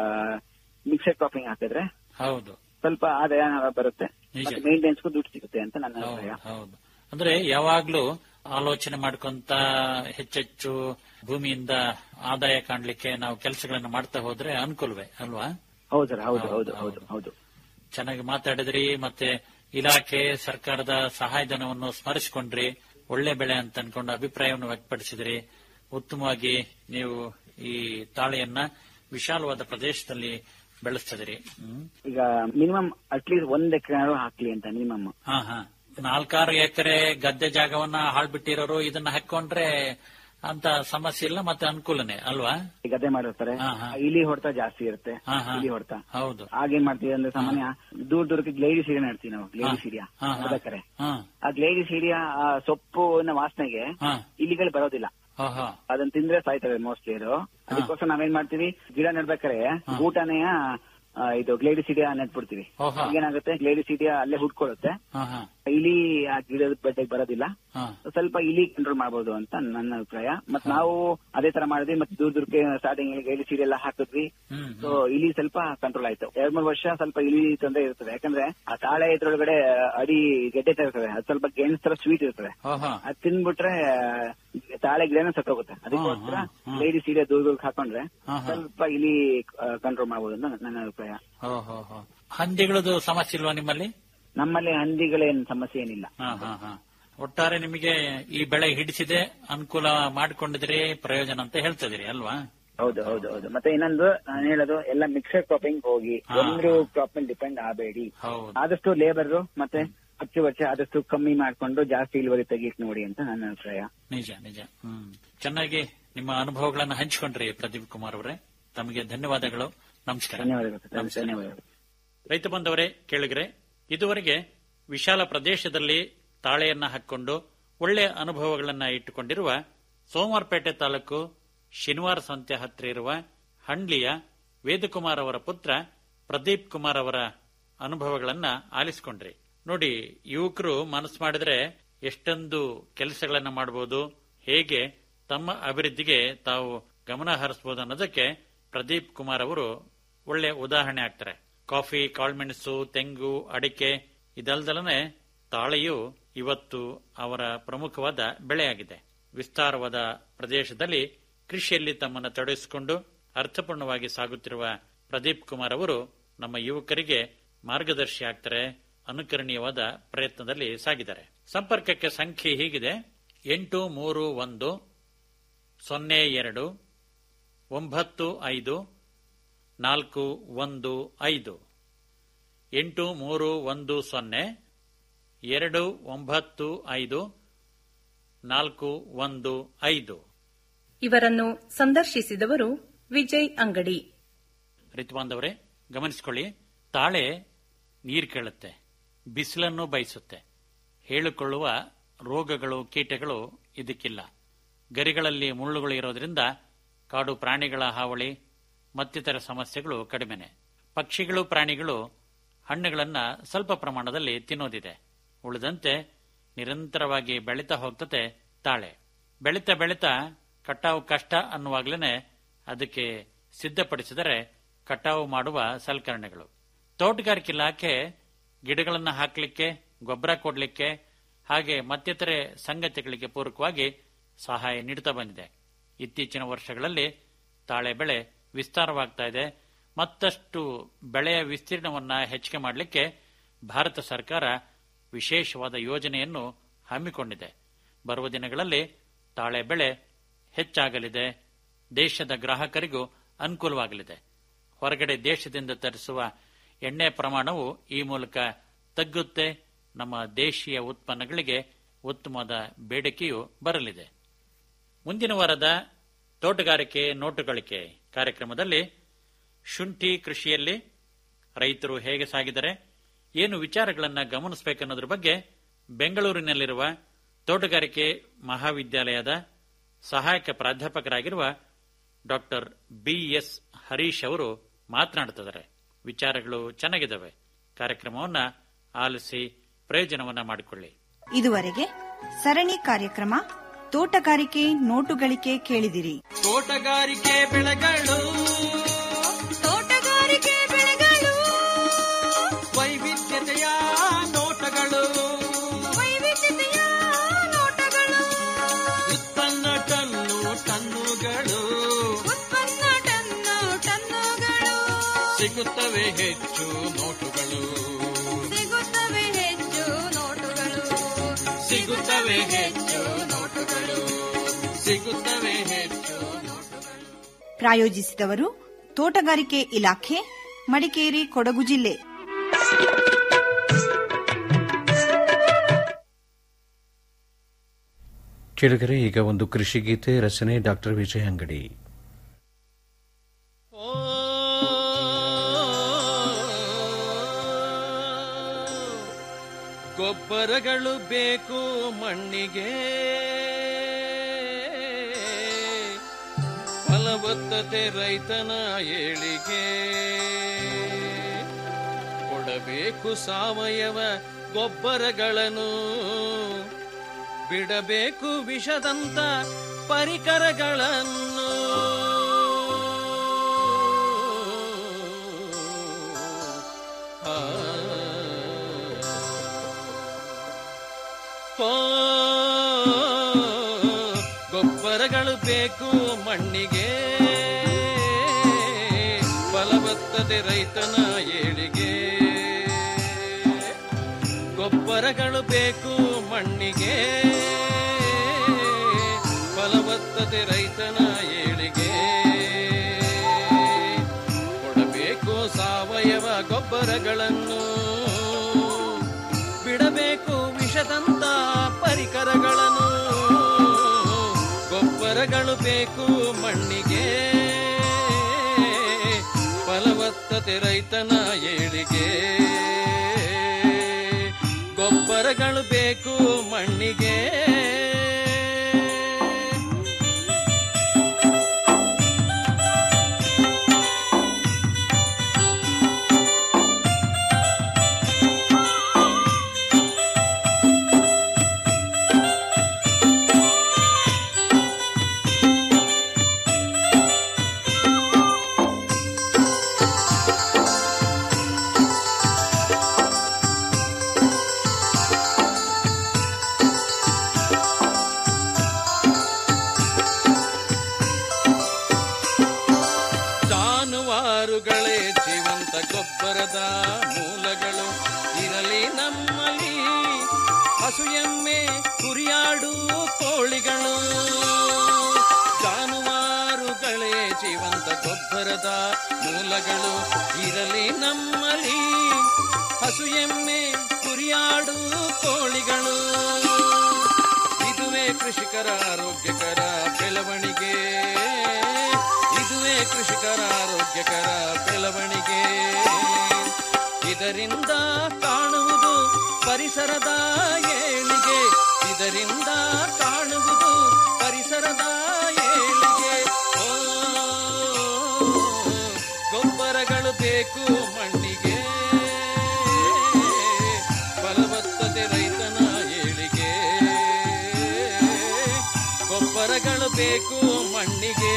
ಮಿಕ್ಸೆಡ್ ಕ್ರಾಪಿಂಗ್ ಹಾಕಿದ್ರೆ ಹೌದು ಸ್ವಲ್ಪ ಆದಾಯ ಬರುತ್ತೆ ನಿಜ. ಮತ್ತೆ ಮೇಂಟೆನೆನ್ಸ್ಗೂ ದುಡ್ಡು ಸಿಗುತ್ತೆ ಅಂತ ನನ್ನ ಹೌದು ಅಭಿಪ್ರಾಯ ಹೌದು ಅಂದ್ರೆ ಯಾವಾಗ್ಲೂ ಆಲೋಚನೆ ಮಾಡ್ಕೊಂತ ಹೆಚ್ಚೆಚ್ಚು ಭೂಮಿಯಿಂದ ಆದಾಯ ಕಾಣ್ಲಿಕ್ಕೆ ನಾವು ಕೆಲಸಗಳನ್ನ ಮಾಡ್ತಾ ಹೋದ್ರೆ ಅನುಕೂಲವೇ ಅಲ್ವಾ ಹೌದು ಸರ್ ಹೌದು ಹೌದು, ಹೌದು ಹೌದು ಹೌದು ಚೆನ್ನಾಗಿ ಮಾತಾಡಿದ್ರಿ ಮತ್ತೆ ಇಲಾಖೆ ಸರ್ಕಾರದ ಸಹಾಯಧನವನ್ನು ಸ್ಮರಿಸಿಕೊಂಡ್ರಿ ಒಳ್ಳೆ ಬೆಳೆ ಅಂತ ಅನ್ಕೊಂಡು ಅಭಿಪ್ರಾಯವನ್ನು ವ್ಯಕ್ತಪಡಿಸಿದ್ರಿ ಉತ್ತಮವಾಗಿ ನೀವು ಈ ತಾಳೆಯನ್ನ ವಿಶಾಲವಾದ ಪ್ರದೇಶದಲ್ಲಿ ಬೆಳೆಸ್ತಿದ್ರಿ ಹ್ಮ್ ಈಗ ಮಿನಿಮಮ್ ಅಟ್ಲೀಸ್ಟ್ ಒಂದ್ ಎಕರೆ ಹಾಕ್ಲಿ ಅಂತ ಮಿನಿಮಮ್ ಹಾ ಹಾ ನಾಲ್ಕಾರು ಎಕರೆ ಗದ್ದೆ ಜಾಗವನ್ನ ಹಾಳ್ಬಿಟ್ಟಿರೋರು ಇದನ್ನ ಹಾಕೊಂಡ್ರೆ ಅಂತ ಸಮಸ್ಯೆ ಇಲ್ಲ ಮತ್ತೆ ಅನುಕೂಲನೇ ಅಲ್ವಾ ಗದ್ದೆ ಮಾಡಿರ್ತಾರೆ ಹಾ, ಹಾ. ಇಲಿ ಹೊಡೆತ ಜಾಸ್ತಿ ಇರುತ್ತೆ ಹಾ, ಹಾ. ಇಲಿ ಹೊಡೆತ ಹೌದು ಆಗೇನ್ ಮಾಡ್ತೀವಿ ಅಂದ್ರೆ ಸಾಮಾನ್ಯ ದೂರ ದೂರಕ್ಕೆ ಗ್ಲೇಡಿ ಸೀರೆ ನಡ್ತೀವಿ ನಾವು ಗ್ಲೇಡಿ ಸೀರಿಯಾ ಹಾ, ಹಾ. ಅರ್ಧಕರೆ ಹಾ ಆ ಗ್ಲೇಡಿ ಸೀರಿಯಾ ಆ ಸೊಪ್ಪುನ ವಾಸನೆಗೆ ಹಾ ಇಲಿಗಳು ಬರೋದಿಲ್ಲ ಹಾ ಹಾ ಅದನ್ನ ತಿಂದ್ರೆ ಸಾಯ್ತವೆ ಮೋಸ್ಟ್ಲಿ ಅದು ಅದಕ್ಕೋಸ್ಕರ ನಾವೇನ್ ಮಾಡ್ತೀವಿ ಗಿಡ ನೆಡ್ಬೇಕಾರೆ ಊಟನೆಯ ಆ, ಇದು ಗ್ಲೇಡಿ ಸೀಡಿಯಾ ನೆಟ್ಬಿಡ್ತೀವಿ ಓಹೋ. ಏನಾಗುತ್ತೆ ಗ್ಲೇಡಿ ಸೀಡಿಯಾ ಅಲ್ಲೇ ಹುಡ್ಕೊಳ್ಳುತ್ತೆ ಹಾ ಹಾ ಇಲಿ ಆ ಗಿಡದ ಬಡ್ಡೆಗೆ ಬರೋದಿಲ್ಲ ಹಾ ಸ್ವಲ್ಪ ಇಲಿ ಕಂಟ್ರೋಲ್ ಮಾಡಬಹುದು ಅಂತ ನನ್ನ ಅಭಿಪ್ರಾಯ ಮತ್ ನಾವು ಅದೇ ತರ ಮಾಡಿದ್ವಿ ಮತ್ತೆ ದೂರ ದೂರಕ್ಕೆ ಸ್ಟಾರ್ಟಿಂಗ್ ಗೈಲಿ ಸೀರೆ ಎಲ್ಲ ಹಾಕಿದ್ವಿ ಹ್ಮ್ ಸೊ ಇಲಿ ಸ್ವಲ್ಪ ಕಂಟ್ರೋಲ್ ಆಯ್ತು ಎರಡ್ ಮೂರು ವರ್ಷ ಸ್ವಲ್ಪ ಇಲಿ ತೊಂದರೆ ಇರ್ತದೆ ಯಾಕಂದ್ರೆ ಆ ತಾಳೆ ಇದ್ರೊಳಗಡೆ ಅಡಿ ಗೆಡ್ಡೆ ತರ ಇರ್ತದೆ ಅದು ಸ್ವಲ್ಪ ಗೆಣಸ್ ತರ ಸ್ವೀಟ್ ಇರ್ತದೆ ಹಾ ಹಾ ಅದ್ ತಿನ್ಬಿಟ್ರೆ ತಾಳೆ ಗಿಡನ ಸತ್ತೋಗುತ್ತೆ ಅದಕ್ಕೋಸ್ಕರ ಹಾ, ಹಾ. ಲೇಡಿ ಸೀರೆ ದೂರ ದೂರಕ್ಕೆ ಹಾಕೊಂಡ್ರೆ ಹಾ, ಹಾ. ಸ್ವಲ್ಪ ಇಲಿ ಕಂಟ್ರೋಲ್ ಮಾಡಬಹುದು ಅಂತ ನನ್ನ ಅಭಿಪ್ರಾಯ ಹೋ ಹೋ ಹೋ ಹಂದಿಗಳದ್ದು ಸಮಸ್ಯೆ ಇಲ್ವಾ ನಿಮ್ಮಲ್ಲಿ ನಮ್ಮಲ್ಲಿ ಹಂದಿಗಳೇನ್ ಸಮಸ್ಯೆ ಏನಿಲ್ಲ ಹಾ ಹಾ ಹಾ ಒಟ್ಟಾರೆ ನಿಮಗೆ ಈ ಬೆಳೆ ಹಿಡಿಸಿದೆ ಅನುಕೂಲ ಮಾಡಿಕೊಂಡಿದ್ರಿ ಪ್ರಯೋಜನ ಅಂತ ಹೇಳ್ತಿದ್ದೀರಿ ಅಲ್ವಾ ಹೌದು ಹೌದು ಹೌದು ಮತ್ತೆ ಇನ್ನೊಂದು ನಾನು ಹೇಳೋದು ಎಲ್ಲ ಮಿಕ್ಸರ್ ಕ್ರಾಪಿಂಗ್ ಹೋಗಿ ಹಾ. ಒಂದು ಕ್ರಾಪ್ ಮೇಲೆ ಡಿಪೆಂಡ್ ಆಗಬೇಡಿ ಹೌದು ಆದಷ್ಟು ಲೇಬರ್ ಮತ್ತೆ ಖರ್ಚು ವೆಚ್ಚ ಆದಷ್ಟು ಕಮ್ಮಿ ಮಾಡ್ಕೊಂಡು ಜಾಸ್ತಿ ಇಳುವರಿ ತೆಗಿಯಕ್ ನೋಡಿ ಅಂತ ನನ್ನ ಅಭಿಪ್ರಾಯ ನಿಜ ನಿಜ ಹ್ಮ್ ಚೆನ್ನಾಗಿ ನಿಮ್ಮ ಅನುಭವಗಳನ್ನ ಹಂಚಿಕೊಂಡ್ರಿ ಪ್ರದೀಪ್ ಕುಮಾರ್ ಅವರೇ ತಮಗೆ ಧನ್ಯವಾದಗಳು ನಮಸ್ಕಾರ ಧನ್ಯವಾದಗಳು ಸರ್. ನಮಸ್ಕಾರ. ಧನ್ಯವಾದಗಳು ರೈತ ಬಂದವರೇ ಕೇಳಿಗ್ರೆ ಇದುವರೆಗೆ ವಿಶಾಲ ಪ್ರದೇಶದಲ್ಲಿ ತಾಳೆಯನ್ನ ಹಾಕೊಂಡು ಒಳ್ಳೆಯ ಅನುಭವಗಳನ್ನ ಇಟ್ಟುಕೊಂಡಿರುವ ಸೋಮವಾರಪೇಟೆ ತಾಲೂಕು ಶನಿವಾರ ಸಂತೆ ಹತ್ತಿರ ಇರುವ ಹಂಡ್ಲಿಯ ವೇದಕುಮಾರ್ ಅವರ ಪುತ್ರ ಪ್ರದೀಪ್ ಕುಮಾರ್ ಅವರ ಅನುಭವಗಳನ್ನ ಆಲಿಸಿಕೊಂಡ್ರಿ ನೋಡಿ ಯುವಕರು ಮನಸ್ಸು ಮಾಡಿದ್ರೆ ಎಷ್ಟೊಂದು ಕೆಲಸಗಳನ್ನ ಮಾಡಬಹುದು ಹೇಗೆ ತಮ್ಮ ಅಭಿವೃದ್ಧಿಗೆ ತಾವು ಗಮನ ಹರಿಸಬಹುದು ಅನ್ನೋದಕ್ಕೆ ಪ್ರದೀಪ್ ಕುಮಾರ್ ಅವರು ಒಳ್ಳೆ ಉದಾಹರಣೆ ಆಗ್ತಾರೆ ಕಾಫಿ ಕಾಳ್ಮೆಣಸು ತೆಂಗು ಅಡಿಕೆ ಇದಲ್ದಲನೆ ತಾಳೆಯು ಇವತ್ತು ಅವರ ಪ್ರಮುಖವಾದ ಬೆಳೆಯಾಗಿದೆ ವಿಸ್ತಾರವಾದ ಪ್ರದೇಶದಲ್ಲಿ ಕೃಷಿಯಲ್ಲಿ ತಮ್ಮನ್ನು ತೊಡಗಿಸಿಕೊಂಡು ಅರ್ಥಪೂರ್ಣವಾಗಿ ಸಾಗುತ್ತಿರುವ ಪ್ರದೀಪ್ ಕುಮಾರ್ ಅವರು ನಮ್ಮ ಯುವಕರಿಗೆ ಮಾರ್ಗದರ್ಶಿ ಆಗ್ತಾರೆ ಅನುಕರಣೀಯವಾದ ಪ್ರಯತ್ನದಲ್ಲಿ ಸಾಗಿದ್ದಾರೆ ಸಂಪರ್ಕಕ್ಕೆ ಸಂಖ್ಯೆ ಹೀಗಿದೆ ಎಂಟು ಮೂರು ಒಂದು ಸೊನ್ನೆ ಎರಡು ಒಂಬತ್ತು ಐದು ನಾಲ್ಕು ಒಂದು ಐದು ಎಂಟು ಮೂರು ಒಂದು ಸೊನ್ನೆ ಎರಡು ಒಂಬತ್ತು ಐದು ನಾಲ್ಕು ಒಂದು ಐದು ಇವರನ್ನು ಸಂದರ್ಶಿಸಿದವರು ವಿಜಯ್ ಅಂಗಡಿ ರಿತುಬಾಂಧವರೇ ಗಮನಿಸಿಕೊಳ್ಳಿ ತಾಳೆ ನೀರು ಕೇಳುತ್ತೆ ಬಿಸಿಲನ್ನು ಬಯಸುತ್ತೆ ಹೇಳಿಕೊಳ್ಳುವ ರೋಗಗಳು ಕೀಟಗಳು ಇದಕ್ಕಿಲ್ಲ ಗರಿಗಳಲ್ಲಿ ಮುಳ್ಳುಗಳು ಇರೋದ್ರಿಂದ ಕಾಡು ಪ್ರಾಣಿಗಳ ಹಾವಳಿ ಮತ್ತಿತರ ಸಮಸ್ಯೆಗಳು ಕಡಿಮೆನೆ ಪಕ್ಷಿಗಳು ಪ್ರಾಣಿಗಳು ಹಣ್ಣುಗಳನ್ನ ಸ್ವಲ್ಪ ಪ್ರಮಾಣದಲ್ಲಿ ತಿನ್ನೋದಿದೆ ಉಳಿದಂತೆ ನಿರಂತರವಾಗಿ ಬೆಳೀತಾ ಹೋಗ್ತತೆ ತಾಳೆ ಬೆಳೀತಾ ಬೆಳೀತಾ ಕಟಾವು ಕಷ್ಟ ಅನ್ನುವಾಗ್ಲೇನೆ ಅದಕ್ಕೆ ಸಿದ್ಧಪಡಿಸಿದರೆ ಕಟಾವು ಮಾಡುವ ಸಲಕರಣೆಗಳು ತೋಟಗಾರಿಕೆ ಇಲಾಖೆ ಗಿಡಗಳನ್ನು ಹಾಕಲಿಕ್ಕೆ ಗೊಬ್ಬರ ಕೊಡಲಿಕ್ಕೆ ಹಾಗೆ ಮತ್ತಿತರೆ ಸಂಗತಿಗಳಿಗೆ ಪೂರಕವಾಗಿ ಸಹಾಯ ನೀಡುತ್ತಾ ಬಂದಿದೆ ಇತ್ತೀಚಿನ ವರ್ಷಗಳಲ್ಲಿ ತಾಳೆ ಬೆಳೆ ವಿಸ್ತಾರವಾಗ್ತಾ ಇದೆ ಮತ್ತಷ್ಟು ಬೆಳೆಯ ವಿಸ್ತೀರ್ಣವನ್ನ ಹೆಚ್ಚಿಗೆ ಮಾಡಲಿಕ್ಕೆ ಭಾರತ ಸರ್ಕಾರ ವಿಶೇಷವಾದ ಯೋಜನೆಯನ್ನು ಹಮ್ಮಿಕೊಂಡಿದೆ ಬರುವ ದಿನಗಳಲ್ಲಿ ತಾಳೆ ಬೆಳೆ ಹೆಚ್ಚಾಗಲಿದೆ ದೇಶದ ಗ್ರಾಹಕರಿಗೂ ಅನುಕೂಲವಾಗಲಿದೆ ಹೊರಗಡೆ ದೇಶದಿಂದ ತರಿಸುವ ಎಣ್ಣೆ ಪ್ರಮಾಣವು ಈ ಮೂಲಕ ತಗ್ಗುತ್ತೆ ನಮ್ಮ ದೇಶೀಯ ಉತ್ಪನ್ನಗಳಿಗೆ ಉತ್ತಮವಾದ ಬೇಡಿಕೆಯೂ ಬರಲಿದೆ ಮುಂದಿನ ವಾರದ ತೋಟಗಾರಿಕೆ ನೋಟುಗಳಿಕೆ ಕಾರ್ಯಕ್ರಮದಲ್ಲಿ ಶುಂಠಿ ಕೃಷಿಯಲ್ಲಿ ರೈತರು ಹೇಗೆ ಸಾಗಿದರೆ ಏನು ವಿಚಾರಗಳನ್ನು ಗಮನಿಸಬೇಕನ್ನೋದ್ರ ಬಗ್ಗೆ ಬೆಂಗಳೂರಿನಲ್ಲಿರುವ ತೋಟಗಾರಿಕೆ ಮಹಾವಿದ್ಯಾಲಯದ ಸಹಾಯಕ ಪ್ರಾಧ್ಯಾಪಕರಾಗಿರುವ ಡಾಕ್ಟರ್ ಬಿಎಸ್ ಹರೀಶ್ ಅವರು ಮಾತನಾಡುತ್ತಿದ್ದಾರೆ ವಿಚಾರಗಳು ಚೆನ್ನಾಗಿದ್ದಾವೆ ಕಾರ್ಯಕ್ರಮವನ್ನ ಆಲಿಸಿ ಪ್ರಯೋಜನವನ್ನ ಮಾಡಿಕೊಳ್ಳಿ ಇದುವರೆಗೆ ಸರಣಿ ಕಾರ್ಯಕ್ರಮ ತೋಟಗಾರಿಕೆ ನೋಟುಗಳಿಕೆ ಕೇಳಿದಿರಿ ತೋಟಗಾರಿಕೆ ಬೆಳೆಗಳು ತೋಟಗಾರಿಕೆ ಬೆಳೆಗಳು ವೈವಿಧ್ಯತೆಯ ನೋಟಗಳು ವೈವಿಧ್ಯತೆಯ ನೋಟಗಳು ಉತ್ಪನ್ನ ಟನ್ನು ಟನ್ನುಗಳು ಉತ್ಪನ್ನ ಟನ್ನು ಟನ್ನುಗಳು ಸಿಗುತ್ತವೆ ಹೆಚ್ಚು ನೋಟುಗಳು ಸಿಗುತ್ತವೆ ಹೆಚ್ಚು ನೋಟುಗಳು ಸಿಗುತ್ತವೆ ಹೆಚ್ಚು ನೋಟುಗಳು ಸಿಗುತ್ತವೆ ಹೆಚ್ಚು ನೋಟುಗಳು ಪ್ರಾಯೋಜಿಸಿದವರು ತೋಟಗಾರಿಕೆ ಇಲಾಖೆ ಮಡಿಕೇರಿ ಕೊಡಗು ಜಿಲ್ಲೆ ಕೆಳಗರೆ ಈಗ ಒಂದು ಕೃಷಿ ಗೀತೆ ರಚನೆ ಡಾಕ್ಟರ್ ವಿಜಯ ಅಂಗಡಿ ಗೊಬ್ಬರಗಳು ಬೇಕು ಮಣ್ಣಿಗೆ ಫಲವತ್ತತೆ ರೈತನ ಏಳಿಗೆ ಕೊಡಬೇಕು ಸಾವಯವ ಗೊಬ್ಬರಗಳನ್ನು ಬಿಡಬೇಕು ವಿಷದಂತ ಪರಿಕರಗಳನ್ನು ಆ. ಓ, ಗೊಬ್ಬರಗಳು ಬೇಕು ಮಣ್ಣಿಗೆ ಫಲವತ್ತತೆ ರೈತನ ಏಳಿಗೆ ಗೊಬ್ಬರಗಳು ಬೇಕು ಮಣ್ಣಿಗೆ ಫಲವತ್ತತೆ ರೈತನ ಏಳಿಗೆ ಕೊಡಬೇಕು ಸಾವಯವ ಗೊಬ್ಬರಗಳನ್ನು ಬಿಡಬೇಕು ವಿಷದಂತ ಪರಿಕರಗಳನ್ನು ಗೊಬ್ಬರಗಳು ಬೇಕು ಮಣ್ಣಿಗೆ ಫಲವತ್ತತೆ ರೈತನ ಏಳಿಗೆ ಗೊಬ್ಬರಗಳು ಬೇಕು ಮಣ್ಣಿಗೆ ಜಾನುವಾರುಗಳೇ ಜೀವಂತ ಗೊಬ್ಬರದ ಮೂಲಗಳು ಇರಲಿ ನಮ್ಮಲ್ಲಿ ಹಸು ಎಮ್ಮೆ ಕುರಿಯಾಡು ಕೋಳಿಗಳು ಜಾನುವಾರುಗಳೇ ಜೀವಂತ ಗೊಬ್ಬರದ ಮೂಲಗಳು ಇರಲಿ ನಮ್ಮಲ್ಲಿ ಹಸು ಎಮ್ಮೆ ಕುರಿಯಾಡು ಕೋಳಿಗಳು ಇದುವೇ ಕೃಷಿಕರ ಆರೋಗ್ಯಕರ ಬೆಳವಣಿಗೆ ಇದುವೇ ಕೃಷಿಕರ ಆರೋಗ್ಯಕರ ಬೆಳವಣಿಗೆ ಇದರಿಂದ ಕಾಣುವುದು ಪರಿಸರದ ಏಳಿಗೆ ಇದರಿಂದ ಕಾಣುವುದು ಪರಿಸರದ ಏಳಿಗೆ ಓ, ಗೊಬ್ಬರಗಳು ಬೇಕು ಮಣ್ಣಿಗೆ ಫಲವತ್ತತೆ ರೈತನ ಏಳಿಗೆ ಗೊಬ್ಬರಗಳು ಬೇಕು ಮಣ್ಣಿಗೆ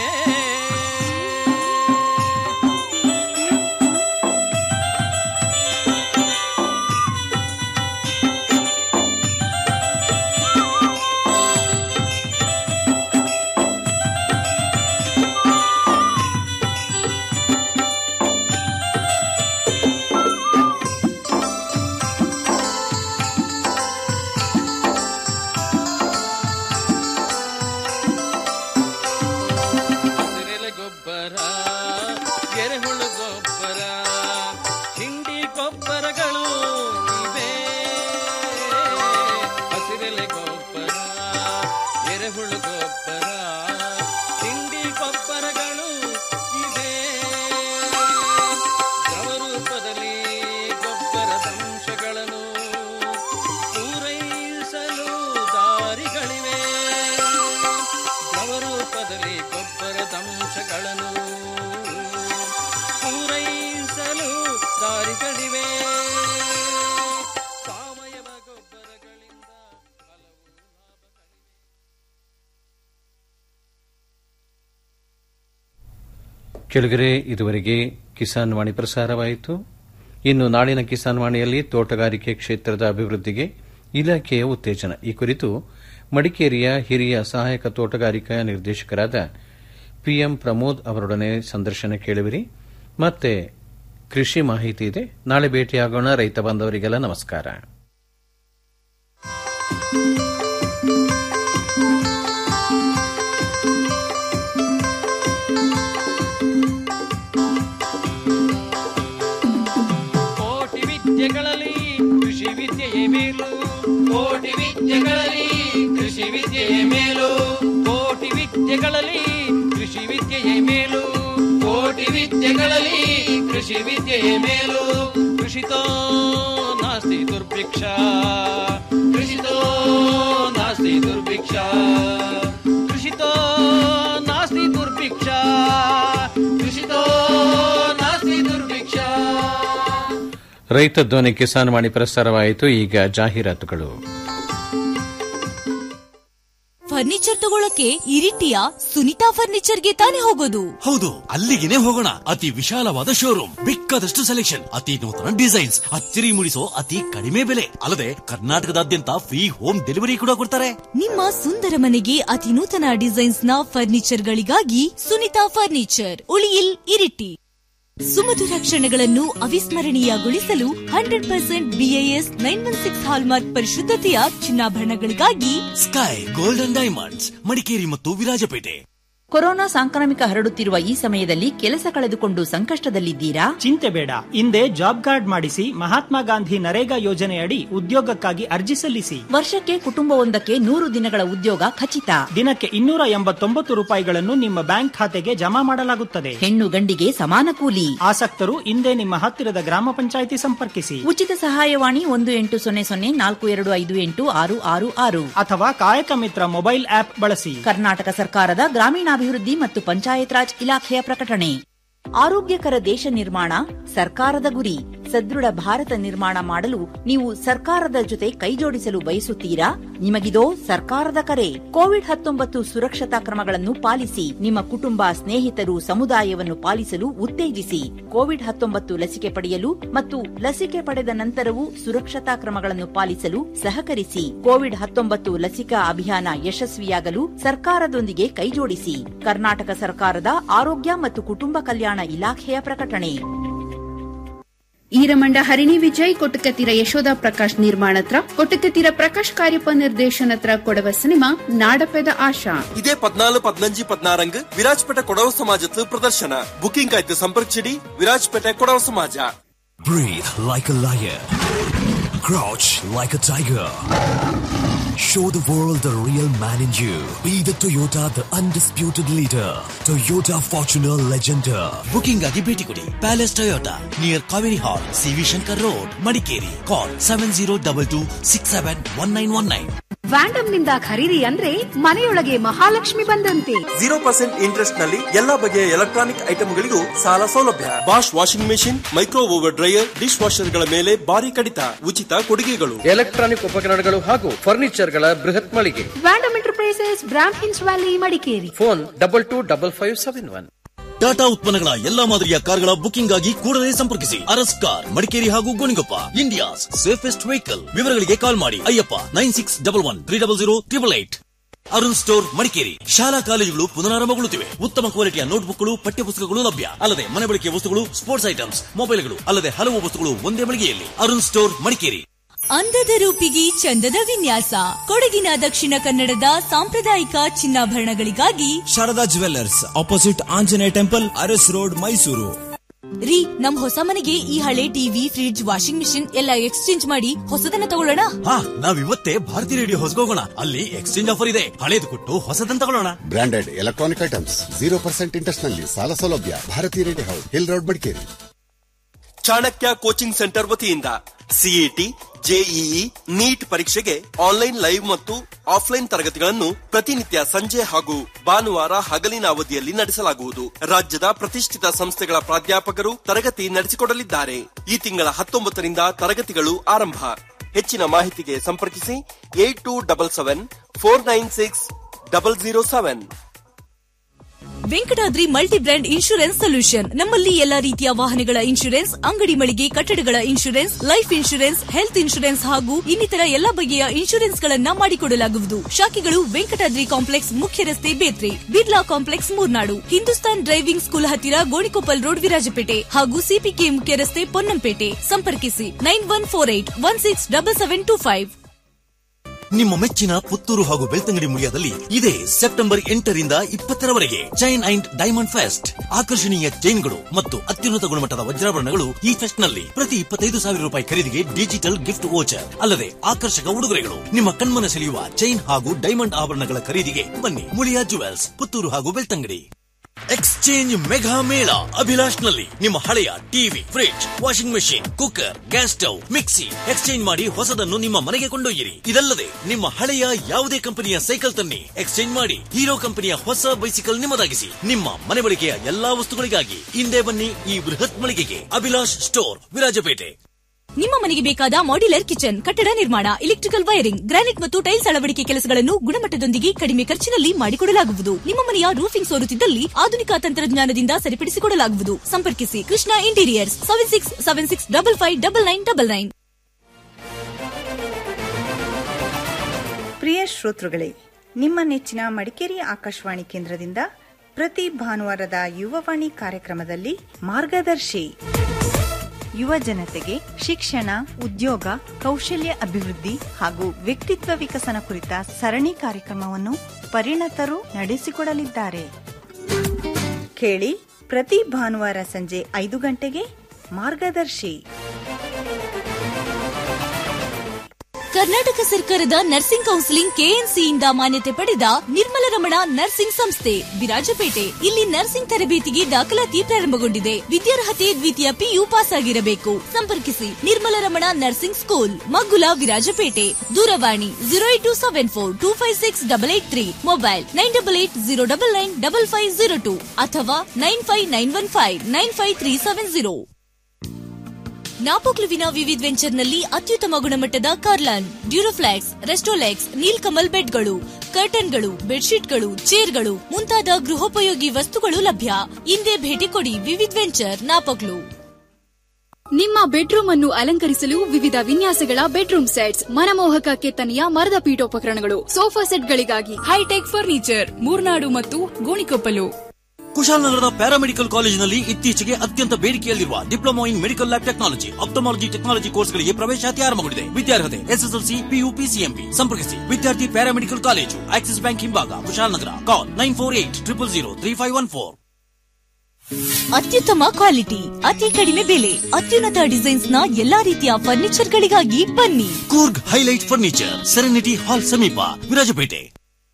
ಹಸಿರೆ ಕೆಳಗರೆ ಇದುವರೆಗೆ ಕಿಸಾನ್ ವಾಣಿ ಪ್ರಸಾರವಾಯಿತು ಇನ್ನು ನಾಳಿನ ಕಿಸಾನ್ ವಾಣಿಯಲ್ಲಿ ತೋಟಗಾರಿಕೆ ಕ್ಷೇತ್ರದ ಅಭಿವೃದ್ಧಿಗೆ ಇಲಾಖೆಯ ಉತ್ತೇಜನ ಈ ಕುರಿತು ಮಡಿಕೇರಿಯ ಹಿರಿಯ ಸಹಾಯಕ ತೋಟಗಾರಿಕಾ ನಿರ್ದೇಶಕರಾದ ಪಿಎಂ ಪ್ರಮೋದ್ ಅವರೊಡನೆ ಸಂದರ್ಶನ ಕೇಳುವಿರಿ ಮತ್ತೆ ಕೃಷಿ ಮಾಹಿತಿ ಇದೆ ನಾಳೆ ಭೇಟಿಯಾಗೋಣ ರೈತ ಬಾಂಧವರಿಗೆಲ್ಲ ನಮಸ್ಕಾರ ಕೋಟಿ ವಿದ್ಯೆಗಳಲ್ಲಿ ಕೃಷಿ ವಿದ್ಯೆಯೇ ಮೇಲು ಕೋಟಿ ವಿದ್ಯೆಗಳಲ್ಲಿ ಕೃಷಿ ವಿದ್ಯೆಯೇ ಮೇಲು ಕೋಟಿ ವಿದ್ಯೆಗಳಲ್ಲಿ ಕೃಷಿ ವಿದ್ಯೆಯೇ ಮೇಲು ಕೋಟಿ ವಿದ್ಯೆಗಳಲ್ಲಿ ಕೃಷಿ ವಿದ್ಯೆಯೇ ಮೇಲು ಕೃಷಿತೋ ನಾಸ್ತಿ ದುರ್ಭಿಕ್ಷ ಕೃಷಿತೋ ನಾಸ್ತಿ ದುರ್ಭಿಕ್ಷ ಕೃಷಿತೋ ನಾಸ್ತಿ ದುರ್ಭಿಕ್ಷ ಕೃಷಿತೋ ನಾಸ್ತಿ ದುರ್ಭಿಕ್ಷ ರೈತ ಧ್ವನಿ ಕಿಸಾನ್ ವಾಣಿ ಪ್ರಸಾರವಾಯಿತು ಈಗ ಜಾಹೀರಾತುಗಳು ಫರ್ನಿಚರ್ ತಗೊಳಕ್ಕೆ ಇರಿಟಿಯ ಸುನಿತಾ ಫರ್ನಿಚರ್ಗೆ ತಾನೇ ಹೋಗೋದು ಹೌದು ಅಲ್ಲಿಗೆನೆ ಹೋಗೋಣ ಅತಿ ವಿಶಾಲವಾದ ಶೋರೂಮ್ ಬೇಕಾದಷ್ಟು ಸೆಲೆಕ್ಷನ್ ಅತಿ ನೂತನ ಡಿಸೈನ್ಸ್ ಅಚ್ಚರಿ ಮೂಡಿಸೋ ಅತಿ ಕಡಿಮೆ ಬೆಲೆ ಅಲ್ಲದೆ ಕರ್ನಾಟಕದಾದ್ಯಂತ ಫ್ರೀ ಹೋಮ್ ಡೆಲಿವರಿ ಕೂಡ ಕೊಡ್ತಾರೆ ನಿಮ್ಮ ಸುಂದರ ಮನೆಗೆ ಅತಿ ನೂತನ ಡಿಸೈನ್ಸ್ ನ ಫರ್ನಿಚರ್ ಗಳಿಗಾಗಿ ಸುನಿತಾ ಫರ್ನಿಚರ್ ಉಳಿಯಿಲ್ ಇರಿಟಿ ಸುಮಧುರ ಕ್ಷಣಗಳನ್ನು ಅವಿಸ್ಮರಣೀಯಗೊಳಿಸಲು hundred percent BIS nine one six hallmark ಪರಿಶುದ್ಧತೆಯ ಚಿನ್ನಾಭರಣಗಳಿಗಾಗಿ ಸ್ಕೈ ಗೋಲ್ಡನ್ ಡೈಮಂಡ್ಸ್ ಮಡಿಕೇರಿ ಮತ್ತು ವಿರಾಜಪೇಟೆ ಕೊರೋನಾ ಸಾಂಕ್ರಾಮಿಕ ಹರಡುತ್ತಿರುವ ಈ ಸಮಯದಲ್ಲಿ ಕೆಲಸ ಕಳೆದುಕೊಂಡು ಸಂಕಷ್ಟದಲ್ಲಿದ್ದೀರಾ ಚಿಂತೆ ಬೇಡ ಹಿಂದೆ ಜಾಬ್ ಕಾರ್ಡ್ ಮಾಡಿಸಿ ಮಹಾತ್ಮ ಗಾಂಧಿ ನರೇಗಾ ಯೋಜನೆಯಡಿ ಉದ್ಯೋಗಕ್ಕಾಗಿ ಅರ್ಜಿ ಸಲ್ಲಿಸಿ ವರ್ಷಕ್ಕೆ ಕುಟುಂಬವೊಂದಕ್ಕೆ ನೂರು ದಿನಗಳ ಉದ್ಯೋಗ ಖಚಿತ ದಿನಕ್ಕೆ ಇನ್ನೂರ ಎಂಬತ್ತೊಂಬತ್ತು ರೂಪಾಯಿಗಳನ್ನು ನಿಮ್ಮ ಬ್ಯಾಂಕ್ ಖಾತೆಗೆ ಜಮಾ ಮಾಡಲಾಗುತ್ತದೆ ಹೆಣ್ಣು ಗಂಡಿಗೆ ಸಮಾನ ಕೂಲಿ ಆಸಕ್ತರು ಹಿಂದೆ ನಿಮ್ಮ ಹತ್ತಿರದ ಗ್ರಾಮ ಪಂಚಾಯಿತಿ ಸಂಪರ್ಕಿಸಿ ಉಚಿತ ಸಹಾಯವಾಣಿ ಒಂದು ಎಂಟು ಸೊನ್ನೆ ಸೊನ್ನೆ ನಾಲ್ಕು ಎರಡು ಐದು ಎಂಟು ಆರು ಆರು ಆರು ಅಥವಾ ಕಾಯಕ ಮಿತ್ರ ಮೊಬೈಲ್ ಆಪ್ ಬಳಸಿ ಕರ್ನಾಟಕ ಸರ್ಕಾರದ ಗ್ರಾಮೀಣಾಭಿವೃದ್ಧಿ ಮತ್ತು ಪಂಚಾಯತ್ ರಾಜ್ ಇಲಾಖೆಯ ಪ್ರಕಟಣೆ ಆರೋಗ್ಯಕರ ದೇಶ ನಿರ್ಮಾಣ ಸರ್ಕಾರದ ಗುರಿ ಸದೃಢ ಭಾರತ ನಿರ್ಮಾಣ ಮಾಡಲು ನೀವು ಸರ್ಕಾರದ ಜೊತೆ ಕೈಜೋಡಿಸಲು ಬಯಸುತ್ತೀರಾ ನಿಮಗಿದೋ ಸರ್ಕಾರದ ಕರೆ ಕೋವಿಡ್ ಹತ್ತೊಂಬತ್ತು ಸುರಕ್ಷತಾ ಕ್ರಮಗಳನ್ನು ಪಾಲಿಸಿ ನಿಮ್ಮ ಕುಟುಂಬ ಸ್ನೇಹಿತರು ಸಮುದಾಯವನ್ನು ಪಾಲಿಸಲು ಉತ್ತೇಜಿಸಿ ಕೋವಿಡ್ ಹತ್ತೊಂಬತ್ತು ಲಸಿಕೆ ಪಡೆಯಲು ಮತ್ತು ಲಸಿಕೆ ಪಡೆದ ನಂತರವೂ ಸುರಕ್ಷತಾ ಕ್ರಮಗಳನ್ನು ಪಾಲಿಸಲು ಸಹಕರಿಸಿ ಕೋವಿಡ್ ಹತ್ತೊಂಬತ್ತು ಲಸಿಕಾ ಅಭಿಯಾನ ಯಶಸ್ವಿಯಾಗಲು ಸರ್ಕಾರದೊಂದಿಗೆ ಕೈಜೋಡಿಸಿ ಕರ್ನಾಟಕ ಸರ್ಕಾರದ ಆರೋಗ್ಯ ಮತ್ತು ಕುಟುಂಬ ಕಲ್ಯಾಣ ಇಲಾಖೆಯ ಪ್ರಕಟಣೆ ಈರಮಂಡ ಹರಿಣಿ ವಿಜಯ್ ಕೊಟ್ಟಕತಿರ ಯಶೋಧ ಪ್ರಕಾಶ್ ನಿರ್ಮಾಣತ್ರ ಕೊಟ್ಟಕತಿರ ಪ್ರಕಾಶ್ ಕಾರ್ಯಪ ನಿರ್ದೇಶನತ್ರ ಕೊಡವ ಸಿನಿಮಾ ನಾಡಪೆದ ಆಶಾ ಇದೇ ಪದ್ನಾಲು ಪದ್ನಂಜಿ ಪದ್ನಾರಂಗ್ ವಿರಾಜ್ಪೇಟೆ ಕೊಡವ ಸಮಾಜದ ಪ್ರದರ್ಶನ ಬುಕಿಂಗ್ ಆಯ್ತು ಸಂಪರ್ಕಿಸಿಡಿ ವಿರಾಜ್ಪೇಟೆ ಕೊಡವ ಸಮಾಜ Breathe like a lion. Crouch like a tiger. Show the world the real man in you. Be the Toyota, the undisputed leader. Toyota Fortuner Legender. Booking ಆಗಿ ಭೇಟಿ ಕೊಡಿ palace Toyota near Kaveri hall CV Shankar road Madikeri call seven zero double two six seven one nine one nine ವ್ಯಾಂಡಮ್ ನಿಂದ ಖರೀದಿ ಅಂದ್ರೆ ಮನೆಯೊಳಗೆ ಮಹಾಲಕ್ಷ್ಮಿ ಬಂದಂತೆ zero percent interest ನಲ್ಲಿ ಎಲ್ಲಾ ಬಗೆಯ ಎಲೆಕ್ಟ್ರಾನಿಕ್ ಐಟಮ್ಗಳಿಗೂ ಸಾಲ ಸೌಲಭ್ಯ Bosch washing machine micro oven dryer dish ವಾಷರ್ಗಳ ಮೇಲೆ ಭಾರಿ ಕಡಿತ ಉಚಿತ ಕೊಡುಗೆಗಳು ಎಲೆಕ್ಟ್ರಾನಿಕ್ ಉಪಕರಣಗಳು ಹಾಗೂ ಫರ್ನಿಚರ್ಗಳ ಬೃಹತ್ ಮಳಿಗೆ ವ್ಯಾಂಡಮ್ ಎಂಟರ್ಪ್ರೈಸಸ್ ಬ್ರಾಮ್ ಹಿನ್ಸ್ valley Madikeri phone double two double five seven one Tata ಉತ್ಪನ್ನಗಳ ಎಲ್ಲಾ ಮಾದರಿಯ ಕಾರ್ಗಳ ಬುಕಿಂಗ್ ಆಗಿ ಕೂಡಲೇ ಸಂಪರ್ಕಿಸಿ ಅರಸ್ ಕಾರ್ ಮಡಿಕೇರಿ ಹಾಗೂ ಗೋಣಿಗೊಪ್ಪ ಇಂಡಿಯಾಸ್ ಸೇಫೆಸ್ಟ್ ವೆಹಿಕಲ್ ವಿವರಗಳಿಗೆ ಕಾಲ್ ಮಾಡಿ Ayyappa nine six double one three double zero triple eight Arun store Madikeri ಶಾಲಾ ಕಾಲೇಜುಗಳು ಪುನರಾರಂಭಗೊಳ್ಳುತ್ತಿವೆ ಉತ್ತಮ ಕ್ವಾಲಿಟಿಯ ನೋಟ್ಬುಕ್ಗಳು ಪಠ್ಯಪುಸ್ತಕಗಳು ಲಭ್ಯ ಅಲ್ಲದೆ ಮನೆ ಬಳಕೆಯ ವಸ್ತುಗಳು ಸ್ಪೋರ್ಟ್ಸ್ ಐಟಮ್ಸ್ ಮೊಬೈಲ್ಗಳು ಅಲ್ಲದೆ ಹಲವು ವಸ್ತುಗಳು ಒಂದೇ ಮಳಿಗೆಯಲ್ಲಿ ಅರುಣ್ ಸ್ಟೋರ್ ಮಡಿಕೇರಿ ಅಂದದ ರೂಪಿಗೆ ಚಂದದ ವಿನ್ಯಾಸ ಕೊಡಗಿನ ದಕ್ಷಿಣ ಕನ್ನಡದ ಸಾಂಪ್ರದಾಯಿಕ ಚಿನ್ನಾಭರಣಗಳಿಗಾಗಿ Sharada jewellers opposite Anjaneya temple Aras road Mysuru ರೀ ನಮ್ ಹೊಸ ಮನೆಗೆ ಈ ಹಳೆ ಟಿವಿ ಫ್ರಿಡ್ಜ್ ವಾಷಿಂಗ್ ಮಿಷಿನ್ ಎಲ್ಲ ಎಕ್ಸ್ಚೇಂಜ್ ಮಾಡಿ ಹೊಸದನ್ನ ತಗೊಳ್ಳೋಣ ಹಾ ನಾವಿವತ್ತೇ ಭಾರತಿ ರೇಡಿಯೋ ಹೊಸಗೋಗೋಣ ಅಲ್ಲಿ ಎಕ್ಸ್ಚೇಂಜ್ ಆಫರ್ ಇದೆ ಹಳೇದು ಕೊಟ್ಟು ಹೊಸದನ್ನ ತಗೊಳ್ಳೋಣ branded electronic items zero percent interest ನಲ್ಲಿ ಸಾಲ ಸೌಲಭ್ಯ Bharatiya radio house hill road Madikeri Chanakya coaching centre ವತಿಯಿಂದ ಸಿಇಟಿ ಜೆಇಇ ನೀಟ್ ಪರೀಕ್ಷೆಗೆ ಆನ್ಲೈನ್ ಲೈವ್ ಮತ್ತು ಆಫ್ಲೈನ್ ತರಗತಿಗಳನ್ನು ಪ್ರತಿನಿತ್ಯ ಸಂಜೆ ಹಾಗೂ ಭಾನುವಾರ ಹಗಲಿನ ಅವಧಿಯಲ್ಲಿ ನಡೆಸಲಾಗುವುದು ರಾಜ್ಯದ ಪ್ರತಿಷ್ಠಿತ ಸಂಸ್ಥೆಗಳ ಪ್ರಾಧ್ಯಾಪಕರು ತರಗತಿ ನಡೆಸಿಕೊಡಲಿದ್ದಾರೆ ಈ ತಿಂಗಳ ಹತ್ತೊಂಬತ್ತರಿಂದ ತರಗತಿಗಳು ಆರಂಭ ಹೆಚ್ಚಿನ ಮಾಹಿತಿಗೆ ಸಂಪರ್ಕಿಸಿ eight two double seven four nine six double zero seven Venkatadri multi brand insurance solution ನಮ್ಮಲ್ಲಿ ಎಲ್ಲಾ ರೀತಿಯ ವಾಹನಗಳ ಇನ್ಶೂರೆನ್ಸ್ ಅಂಗಡಿ ಮಳಿಗೆ ಕಟ್ಟಡಗಳ insurance life insurance health insurance ಹಾಗೂ ಇನ್ನಿತರ ಎಲ್ಲಾ ಬಗೆಯ ಇನ್ಶೂರೆನ್ಸ್ ಗಳನ್ನ ಮಾಡಿಕೊಡಲಾಗುವುದು ಶಾಖೆಗಳು ವೆಂಕಟಾದ್ರಿ ಕಾಂಪ್ಲೆಕ್ಸ್ ಮುಖ್ಯ ರಸ್ತೆ Bethri Birla complex Murnad Hindustan driving school ಹತ್ತಿರ ಗೋಣಿಕೊಪ್ಪಲ್ ರೋಡ್ ವಿರಾಜಪೇಟೆ ಹಾಗೂ ಸಿಪಿಕೆ ಮುಖ್ಯ ರಸ್ತೆ ಪೊನ್ನಂಪೇಟೆ ಸಂಪರ್ಕಿಸಿ nine one four eight one six double seven two five ನಿಮ್ಮ ಮೆಚ್ಚಿನ ಪುತ್ತೂರು ಹಾಗೂ ಬೆಳ್ತಂಗಡಿ ಮುಳಿಯಾದಲ್ಲಿ ಇದೆ ಸೆಪ್ಟೆಂಬರ್ ಎಂಟರಿಂದ ಇಪ್ಪತ್ತರವರೆಗೆ ಚೈನ್ ಅಂಡ್ ಡೈಮಂಡ್ ಫೆಸ್ಟ್ ಆಕರ್ಷಣೀಯ ಚೈನ್ಗಳು ಮತ್ತು ಅತ್ಯುನ್ನತ ಗುಣಮಟ್ಟದ ವಜ್ರಾಭರಣಗಳು ಈ ಫೆಸ್ಟ್ ನಲ್ಲಿ ಪ್ರತಿ ಇಪ್ಪತ್ತೈದು ಸಾವಿರ ರೂಪಾಯಿ ಖರೀದಿಗೆ ಡಿಜಿಟಲ್ ಗಿಫ್ಟ್ ವೋಚರ್ ಅಲ್ಲದೆ ಆಕರ್ಷಕ ಉಡುಗೊರೆಗಳು ನಿಮ್ಮ ಕಣ್ಮನ ಸೆಳೆಯುವ ಚೈನ್ ಹಾಗೂ ಡೈಮಂಡ್ ಆಭರಣಗಳ ಖರೀದಿಗೆ ಬನ್ನಿ ಮುಳಿಯಾ ಜುವೆಲ್ಸ್ ಪುತ್ತೂರು ಹಾಗೂ ಬೆಳ್ತಂಗಡಿ ಎಕ್ಸ್ಚೇಂಜ್ ಮೆಗಾ ಮೇಳ ಅಭಿಲಾಷ್ ನಲ್ಲಿ ನಿಮ್ಮ ಹಳೆಯ TV fridge washing machine cooker gas stove mixie exchange ಮಾಡಿ ಹೊಸದನ್ನು ನಿಮ್ಮ ಮನೆಗೆ ಕೊಂಡೊಯ್ಯಿರಿ ಇದಲ್ಲದೆ ನಿಮ್ಮ ಹಳೆಯ ಯಾವುದೇ ಕಂಪನಿಯ ಸೈಕಲ್ ತನ್ನಿ ಎಕ್ಸ್ಚೇಂಜ್ ಮಾಡಿ ಹೀರೋ ಕಂಪನಿಯ ಹೊಸ ಬೈಸಿಕಲ್ ನಿಮ್ಮದಾಗಿಸಿ ನಿಮ್ಮ ಮನೆ ಬಳಕೆಯ ಎಲ್ಲಾ ವಸ್ತುಗಳಿಗಾಗಿ ಹಿಂದೆ ಬನ್ನಿ ಈ ಬೃಹತ್ ಮಳಿಗೆಗೆ ಅಭಿಲಾಷ್ ಸ್ಟೋರ್ ವಿರಾಜಪೇಟೆ ನಿಮ್ಮ ಮನೆಗೆ ಬೇಕಾದ ಮಾಡ್ಯುಲರ್ ಕಿಚನ್ ಕಟ್ಟಡ ನಿರ್ಮಾಣ ಎಲೆಕ್ಟ್ರಿಕಲ್ ವೈರಿಂಗ್ ಗ್ರಾನೈಟ್ ಮತ್ತು ಟೈಲ್ಸ್ ಅಳವಡಿಕೆ ಕೆಲಸಗಳನ್ನು ಗುಣಮಟ್ಟದೊಂದಿಗೆ ಕಡಿಮೆ ಖರ್ಚಿನಲ್ಲಿ ಮಾಡಿಕೊಡಲಾಗುವುದು ನಿಮ್ಮ ಮನೆಯ ರೂಫಿಂಗ್ ಸೋರುತ್ತಿದ್ದಲ್ಲಿ ಆಧುನಿಕ ತಂತ್ರಜ್ಞಾನದಿಂದ ಸರಿಪಡಿಸಿಕೊಡಲಾಗುವುದು ಸಂಪರ್ಕಿಸಿ Krishna interiors seven six seven six double five double nine double nine ಪ್ರಿಯ ಶ್ರೋತೃಗಳೇ ನಿಮ್ಮ ನೆಚ್ಚಿನ ಮಡಿಕೇರಿ ಆಕಾಶವಾಣಿ ಕೇಂದ್ರದಿಂದ ಪ್ರತಿ ಭಾನುವಾರದ ಯುವವಾಣಿ ಕಾರ್ಯಕ್ರಮದಲ್ಲಿ ಮಾರ್ಗದರ್ಶಿ ಯುವ ಜನತೆಗೆ ಶಿಕ್ಷಣ ಉದ್ಯೋಗ ಕೌಶಲ್ಯ ಅಭಿವೃದ್ಧಿ ಹಾಗೂ ವ್ಯಕ್ತಿತ್ವ ವಿಕಸನ ಕುರಿತ ಸರಣಿ ಕಾರ್ಯಕ್ರಮವನ್ನು ಪರಿಣತರು ನಡೆಸಿಕೊಡಲಿದ್ದಾರೆ ಕೇಳಿ ಪ್ರತಿ ಭಾನುವಾರ ಸಂಜೆ ಐದು ಗಂಟೆಗೆ ಮಾರ್ಗದರ್ಶಿ ಕರ್ನಾಟಕ ಸರ್ಕಾರದ ನರ್ಸಿಂಗ್ ಕೌನ್ಸಿಲಿಂಗ್ ಕೆಎನ್ಸಿಯಿಂದ ಮಾನ್ಯತೆ ಪಡೆದ ನಿರ್ಮಲ ರಮಣ ನರ್ಸಿಂಗ್ ಸಂಸ್ಥೆ ವಿರಾಜಪೇಟೆ ಇಲ್ಲಿ ನರ್ಸಿಂಗ್ ತರಬೇತಿಗೆ ದಾಖಲಾತಿ ಪ್ರಾರಂಭಗೊಂಡಿದೆ ವಿದ್ಯಾರ್ಹತೆ ದ್ವಿತೀಯ ಪಿಯು ಪಾಸ್ ಆಗಿರಬೇಕು ಸಂಪರ್ಕಿಸಿ ನಿರ್ಮಲ ರಮಣ ನರ್ಸಿಂಗ್ ಸ್ಕೂಲ್ ಮಗ್ಗುಲ ವಿರಾಜಪೇಟೆ ದೂರವಾಣಿ zero eight two seven four two five six double eight three mobile nine double eight zero double nine double five zero two ಅಥವಾ nine five nine one five nine five three seven zero ನಾಪೋಕ್ಲುವಿನ ವಿವಿಧ್ ವೆಂಚರ್ನಲ್ಲಿ ಅತ್ಯುತ್ತಮ ಗುಣಮಟ್ಟದ ಕಾರ್ಲಾನ್ ಡ್ಯೂರೋಫ್ಲಾಕ್ಸ್ ರೆಸ್ಟೋಲೆಕ್ಸ್ ನೀಲ್ಕಮಲ್ ಬೆಡ್ಗಳು ಕರ್ಟನ್ಗಳು ಬೆಡ್ಶೀಟ್ಗಳು ಚೇರ್ಗಳು ಮುಂತಾದ ಗೃಹೋಪಯೋಗಿ ವಸ್ತುಗಳು ಲಭ್ಯ ಹಿಂದೆ ಭೇಟಿ ಕೊಡಿ ವಿವಿಧ್ ವೆಂಚರ್ ನಾಪೋಕ್ಲು ನಿಮ್ಮ ಬೆಡ್ರೂಮ್ ಅನ್ನು ಅಲಂಕರಿಸಲು ವಿವಿಧ ವಿನ್ಯಾಸಗಳ ಬೆಡ್ರೂಮ್ ಸೆಟ್ಸ್ ಮನಮೋಹಕ ಕೆತ್ತನೆಯ ಮರದ ಪೀಠೋಪಕರಣಗಳು ಸೋಫಾ ಸೆಟ್ಗಳಿಗಾಗಿ ಹೈಟೆಕ್ ಫರ್ನಿಚರ್ ಮೂರ್ನಾಡು ಮತ್ತು ಗೋಣಿಕೊಪ್ಪಲು ಕುಶಾಲನಗರದ ಪ್ಯಾರಾಮೆಡಿಕಲ್ ಕಾಲೇಜಿನಲ್ಲಿ ಇತ್ತೀಚೆಗೆ ಅತ್ಯಂತ ಬೇಡಿಕೆಯಲ್ಲಿರುವ diploma in medical lab technology ophthalmology technology ಕೋರ್ಸ್ಗಳಿಗೆ ಪ್ರವೇಶಾತಿ ಆರಂಭಗೊಂಡಿದೆ ವಿದ್ಯಾರ್ಹತೆ ಎಸ್ಎಸ್ಎಲ್ಸಿ ಪಿಯು ಪಿಸಿಎಂಬಿ ಸಂಪರ್ಕಿಸಿ ವಿದ್ಯಾರ್ಥಿ ಪ್ಯಾರಾಮೆಡಿಕಲ್ ಕಾಲೇಜು ಆಕ್ಸಿಸ್ ಬ್ಯಾಂಕ್ ಹಿಂಭಾಗ Kushalnagar call nine four eight triple zero three five one four ಅತ್ಯುತ್ತಮ ಕ್ವಾಲಿಟಿ ಅತಿ ಕಡಿಮೆ ಬೆಲೆ ಅತ್ಯುನ್ನತ ಡಿಸೈನ್ಸ್ ನ ಎಲ್ಲಾ ರೀತಿಯ ಫರ್ನಿಚರ್ ಗಳಿಗಾಗಿ ಬನ್ನಿ Coorg highlight furniture serenity hall ಸಮೀಪ ವಿರಾಜಪೇಟೆ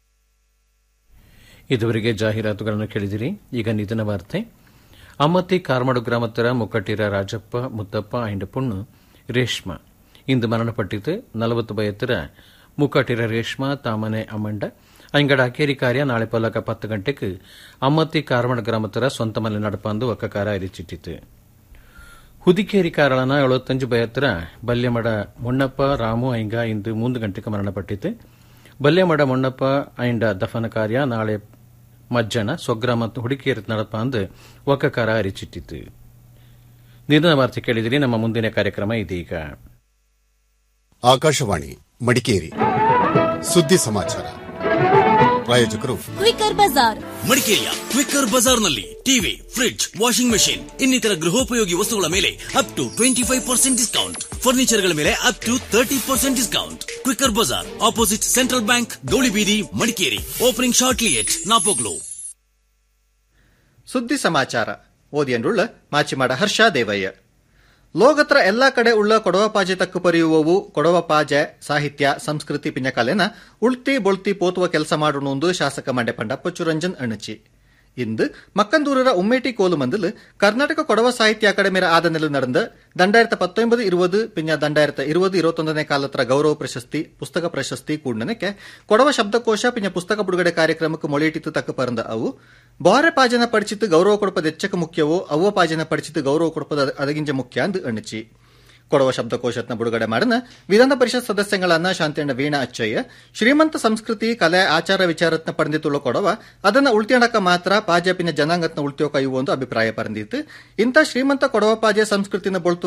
ಇದುವರೆಗೆ ಜಾಹೀರಾತುಗಳನ್ನು ಕೇಳಿದಿರಿ ಈಗ ನಿಧನ ವಾರ್ತೆ ಅಮ್ಮತ್ತಿ ಕಾರ್ಮಡು ಗ್ರಾಮತ್ತರ ಮುಕ್ಕಟ್ಟಿರ ರಾಜಪ್ಪ ಮುತ್ತಪ್ಪ ಅಂಡ್ ಪುಣ್ಣು ರೇಷ್ಮಾ ಇಂದು ಮರಣಪಟ್ಟಿತು ನಲವತ್ತು ಬಯತ್ತರ ಮುಕ್ಕಟ್ಟಿರ ರೇಷ್ಮಾ ತಾಮನೆ ಅಮ್ಮಂಡ ಅಂಗಡ ಅಕೇರಿ ಕಾರ್ಯ ನಾಳೆ ಪೊಲಕ ಪತ್ತು ಗಂಟೆಗೆ ಅಮ್ಮತ್ತಿ ಕಾರ್ಮಡ್ ಗ್ರಾಮತ್ತರ ಸ್ವಂತ ಮನೆ ನಡಪಂದು ಒಕ್ಕಕಾರ ಅರಿಚಿಟ್ಟಿತು ಹುದಿಕೇರಿ ಕಾರಳನ ಎಳುವತ್ತಂಜು ಬಯತ್ತರ ಬಲ್ಯಮಡ ಮೊಣ್ಣಪ್ಪ ರಾಮು ಐಂಗ ಇಂದು ಮೂಂದು ಗಂಟೆಗೆ ಮರಣಪಟ್ಟಿತು ಬಲ್ಯಮಡ ಮೊಣ್ಣಪ್ಪ ಐಂಡ ದಫನ ಕಾರ್ಯ ನಾಳೆ ಮಜ್ಜನ ಸೊಗ್ರ ಮತ್ತು ಹುಡುಕಿಯರಿ ನಡಪಂದು ಒಕ್ಕಕಾರ ಅರಿಚಿಟ್ಟಿತು ನಿಧನ ವಾರ್ತೆ ಕೇಳಿದಿರಿ ನಮ್ಮ ಮುಂದಿನ ಕಾರ್ಯಕ್ರಮ ಇದೀಗ ಆಕಾಶವಾಣಿ ಮಡಿಕೇರಿ ಸುದ್ದಿ ಸಮಾಚಾರ ಪ್ರಾಯೋಜಕರು ಕ್ವಿಕರ್ ಬಜಾರ್ ಮಡಿಕೇರಿಯ ಕ್ವಿಕ್ಕರ್ ಬಜಾರ್ನಲ್ಲಿ ಟಿವಿ ಫ್ರಿಡ್ಜ್ ವಾಷಿಂಗ್ ಮೆಷಿನ್ ಇನ್ನಿತರ ಗೃಹೋಪಯೋಗಿ ವಸ್ತುಗಳ ಮೇಲೆ up to twenty five percent discount ಫರ್ನಿಚರ್ಗಳ ಮೇಲೆ up to thirty percent discount quicker bazaar opposite central bank Gowlibeedi Madikeri opening shortly at Napoklu ಸುದ್ದಿ ಸಮಾಚಾರ ಓದಿಯನ್ರುಳ್ಳ ಮಾಚಿಮಾಡ ಹರ್ಷ ದೇವಯ್ಯ ಲೋಕತ್ರ ಎಲ್ಲಾ ಕಡೆ ಉಳ್ಳ ಕೊಡವ ಪಾಜೆ ತಕ್ಕು ಪರಿಯುವವು ಕೊಡವ ಪಾಜೆ ಸಾಹಿತ್ಯ ಸಂಸ್ಕೃತಿ ಪಿನ್ನಕಲೆನ ಉಳ್ತಿ ಬೊಳ್ತಿ ಪೋತುವ ಕೆಲಸ ಮಾಡೋಣೊಂದು ಶಾಸಕ ಮಂಡೆ ಪಂಡ ಪಚ್ಚುರಂಜನ್ ಅಣಚಿ ಇಂದು ಮಕ್ಕಂದೂರರ ಉಮ್ಮೇಟಿ ಕೋಲುಮಂದಿಲ್ ಕರ್ನಾಟಕ ಕೊಡವ ಸಾಹಿತ್ಯ ಅಕಾಡೆಮಿಯ ಆದನೆಲು ನಡೆದ ದಂಡಾಯಿರತ ಪತ್ತೊಂಬದು ಇರುವುದು ಪಿನ್ನ ದಂಡಾಯಿರತ ಇರುವುದು ಇರುವತ್ತೊಂದನೇ ಕಾಲತ್ರ ಗೌರವ ಪ್ರಶಸ್ತಿ ಪುಸ್ತಕ ಪ್ರಶಸ್ತಿ ಕೂಡನಕ್ಕೆ ಕೊಡವ ಶಬ್ದಕೋಶ ಪಿನ್ನ ಪುಸ್ತಕ ಬಿಡುಗಡೆ ಕಾರ್ಯಕ್ರಮಕ್ಕೆ ಮೊಳೆಯಿಟ್ಟಿತ್ತು ತಕ್ಕ ಪರಂದ ಅವು ಬಾರೆ ಪಾಜನ ಪಡಿಚಿತ್ತು ಗೌರವ ಕೊಡಪದ ಎಚ್ಚಕ ಮುಖ್ಯವೋ ಅವ್ವ ಪಾಜನ ಪಡಿಚಿತ್ತು ಗೌರವ ಕೊಡಪದ ಅದಗಿಂಜ ಮುಖ್ಯ ಅಂದು ಅಣಚಿ ಕೊಡವ ಶಬ್ದಕೋಶತ್ನ ಬಿಡುಗಡೆ ಮಾಡಿನ ವಿಧಾನ ಪರಿಷತ್ ಸದಸ್ಯಗಳನ್ನ ಶಾಂತಿಯಣ್ಣ ವೀಣಾ ಅಚ್ಚಯ್ಯ ಶ್ರೀಮಂತ ಸಂಸ್ಕೃತಿ ಕಲೆ ಆಚಾರ ವಿಚಾರತ್ನ ಪಡೆದಿತ್ತುಳ್ಳ ಕೊಡವ ಅದನ್ನ ಉಳ್ತಿಯಣಕ ಮಾತ್ರ ಪಾಜೆಪಿನ ಜನಾಂಗತ್ನ ಉಳ್ತಿಯೋ ಕೈವು ಒಂದು ಅಭಿಪ್ರಾಯ ಪರಂದಿತ್ತು ಇಂಥ ಶ್ರೀಮಂತ ಕೊಡವ ಪಾಜೆ ಸಂಸ್ಕೃತಿನ ಬೊಳ್ತು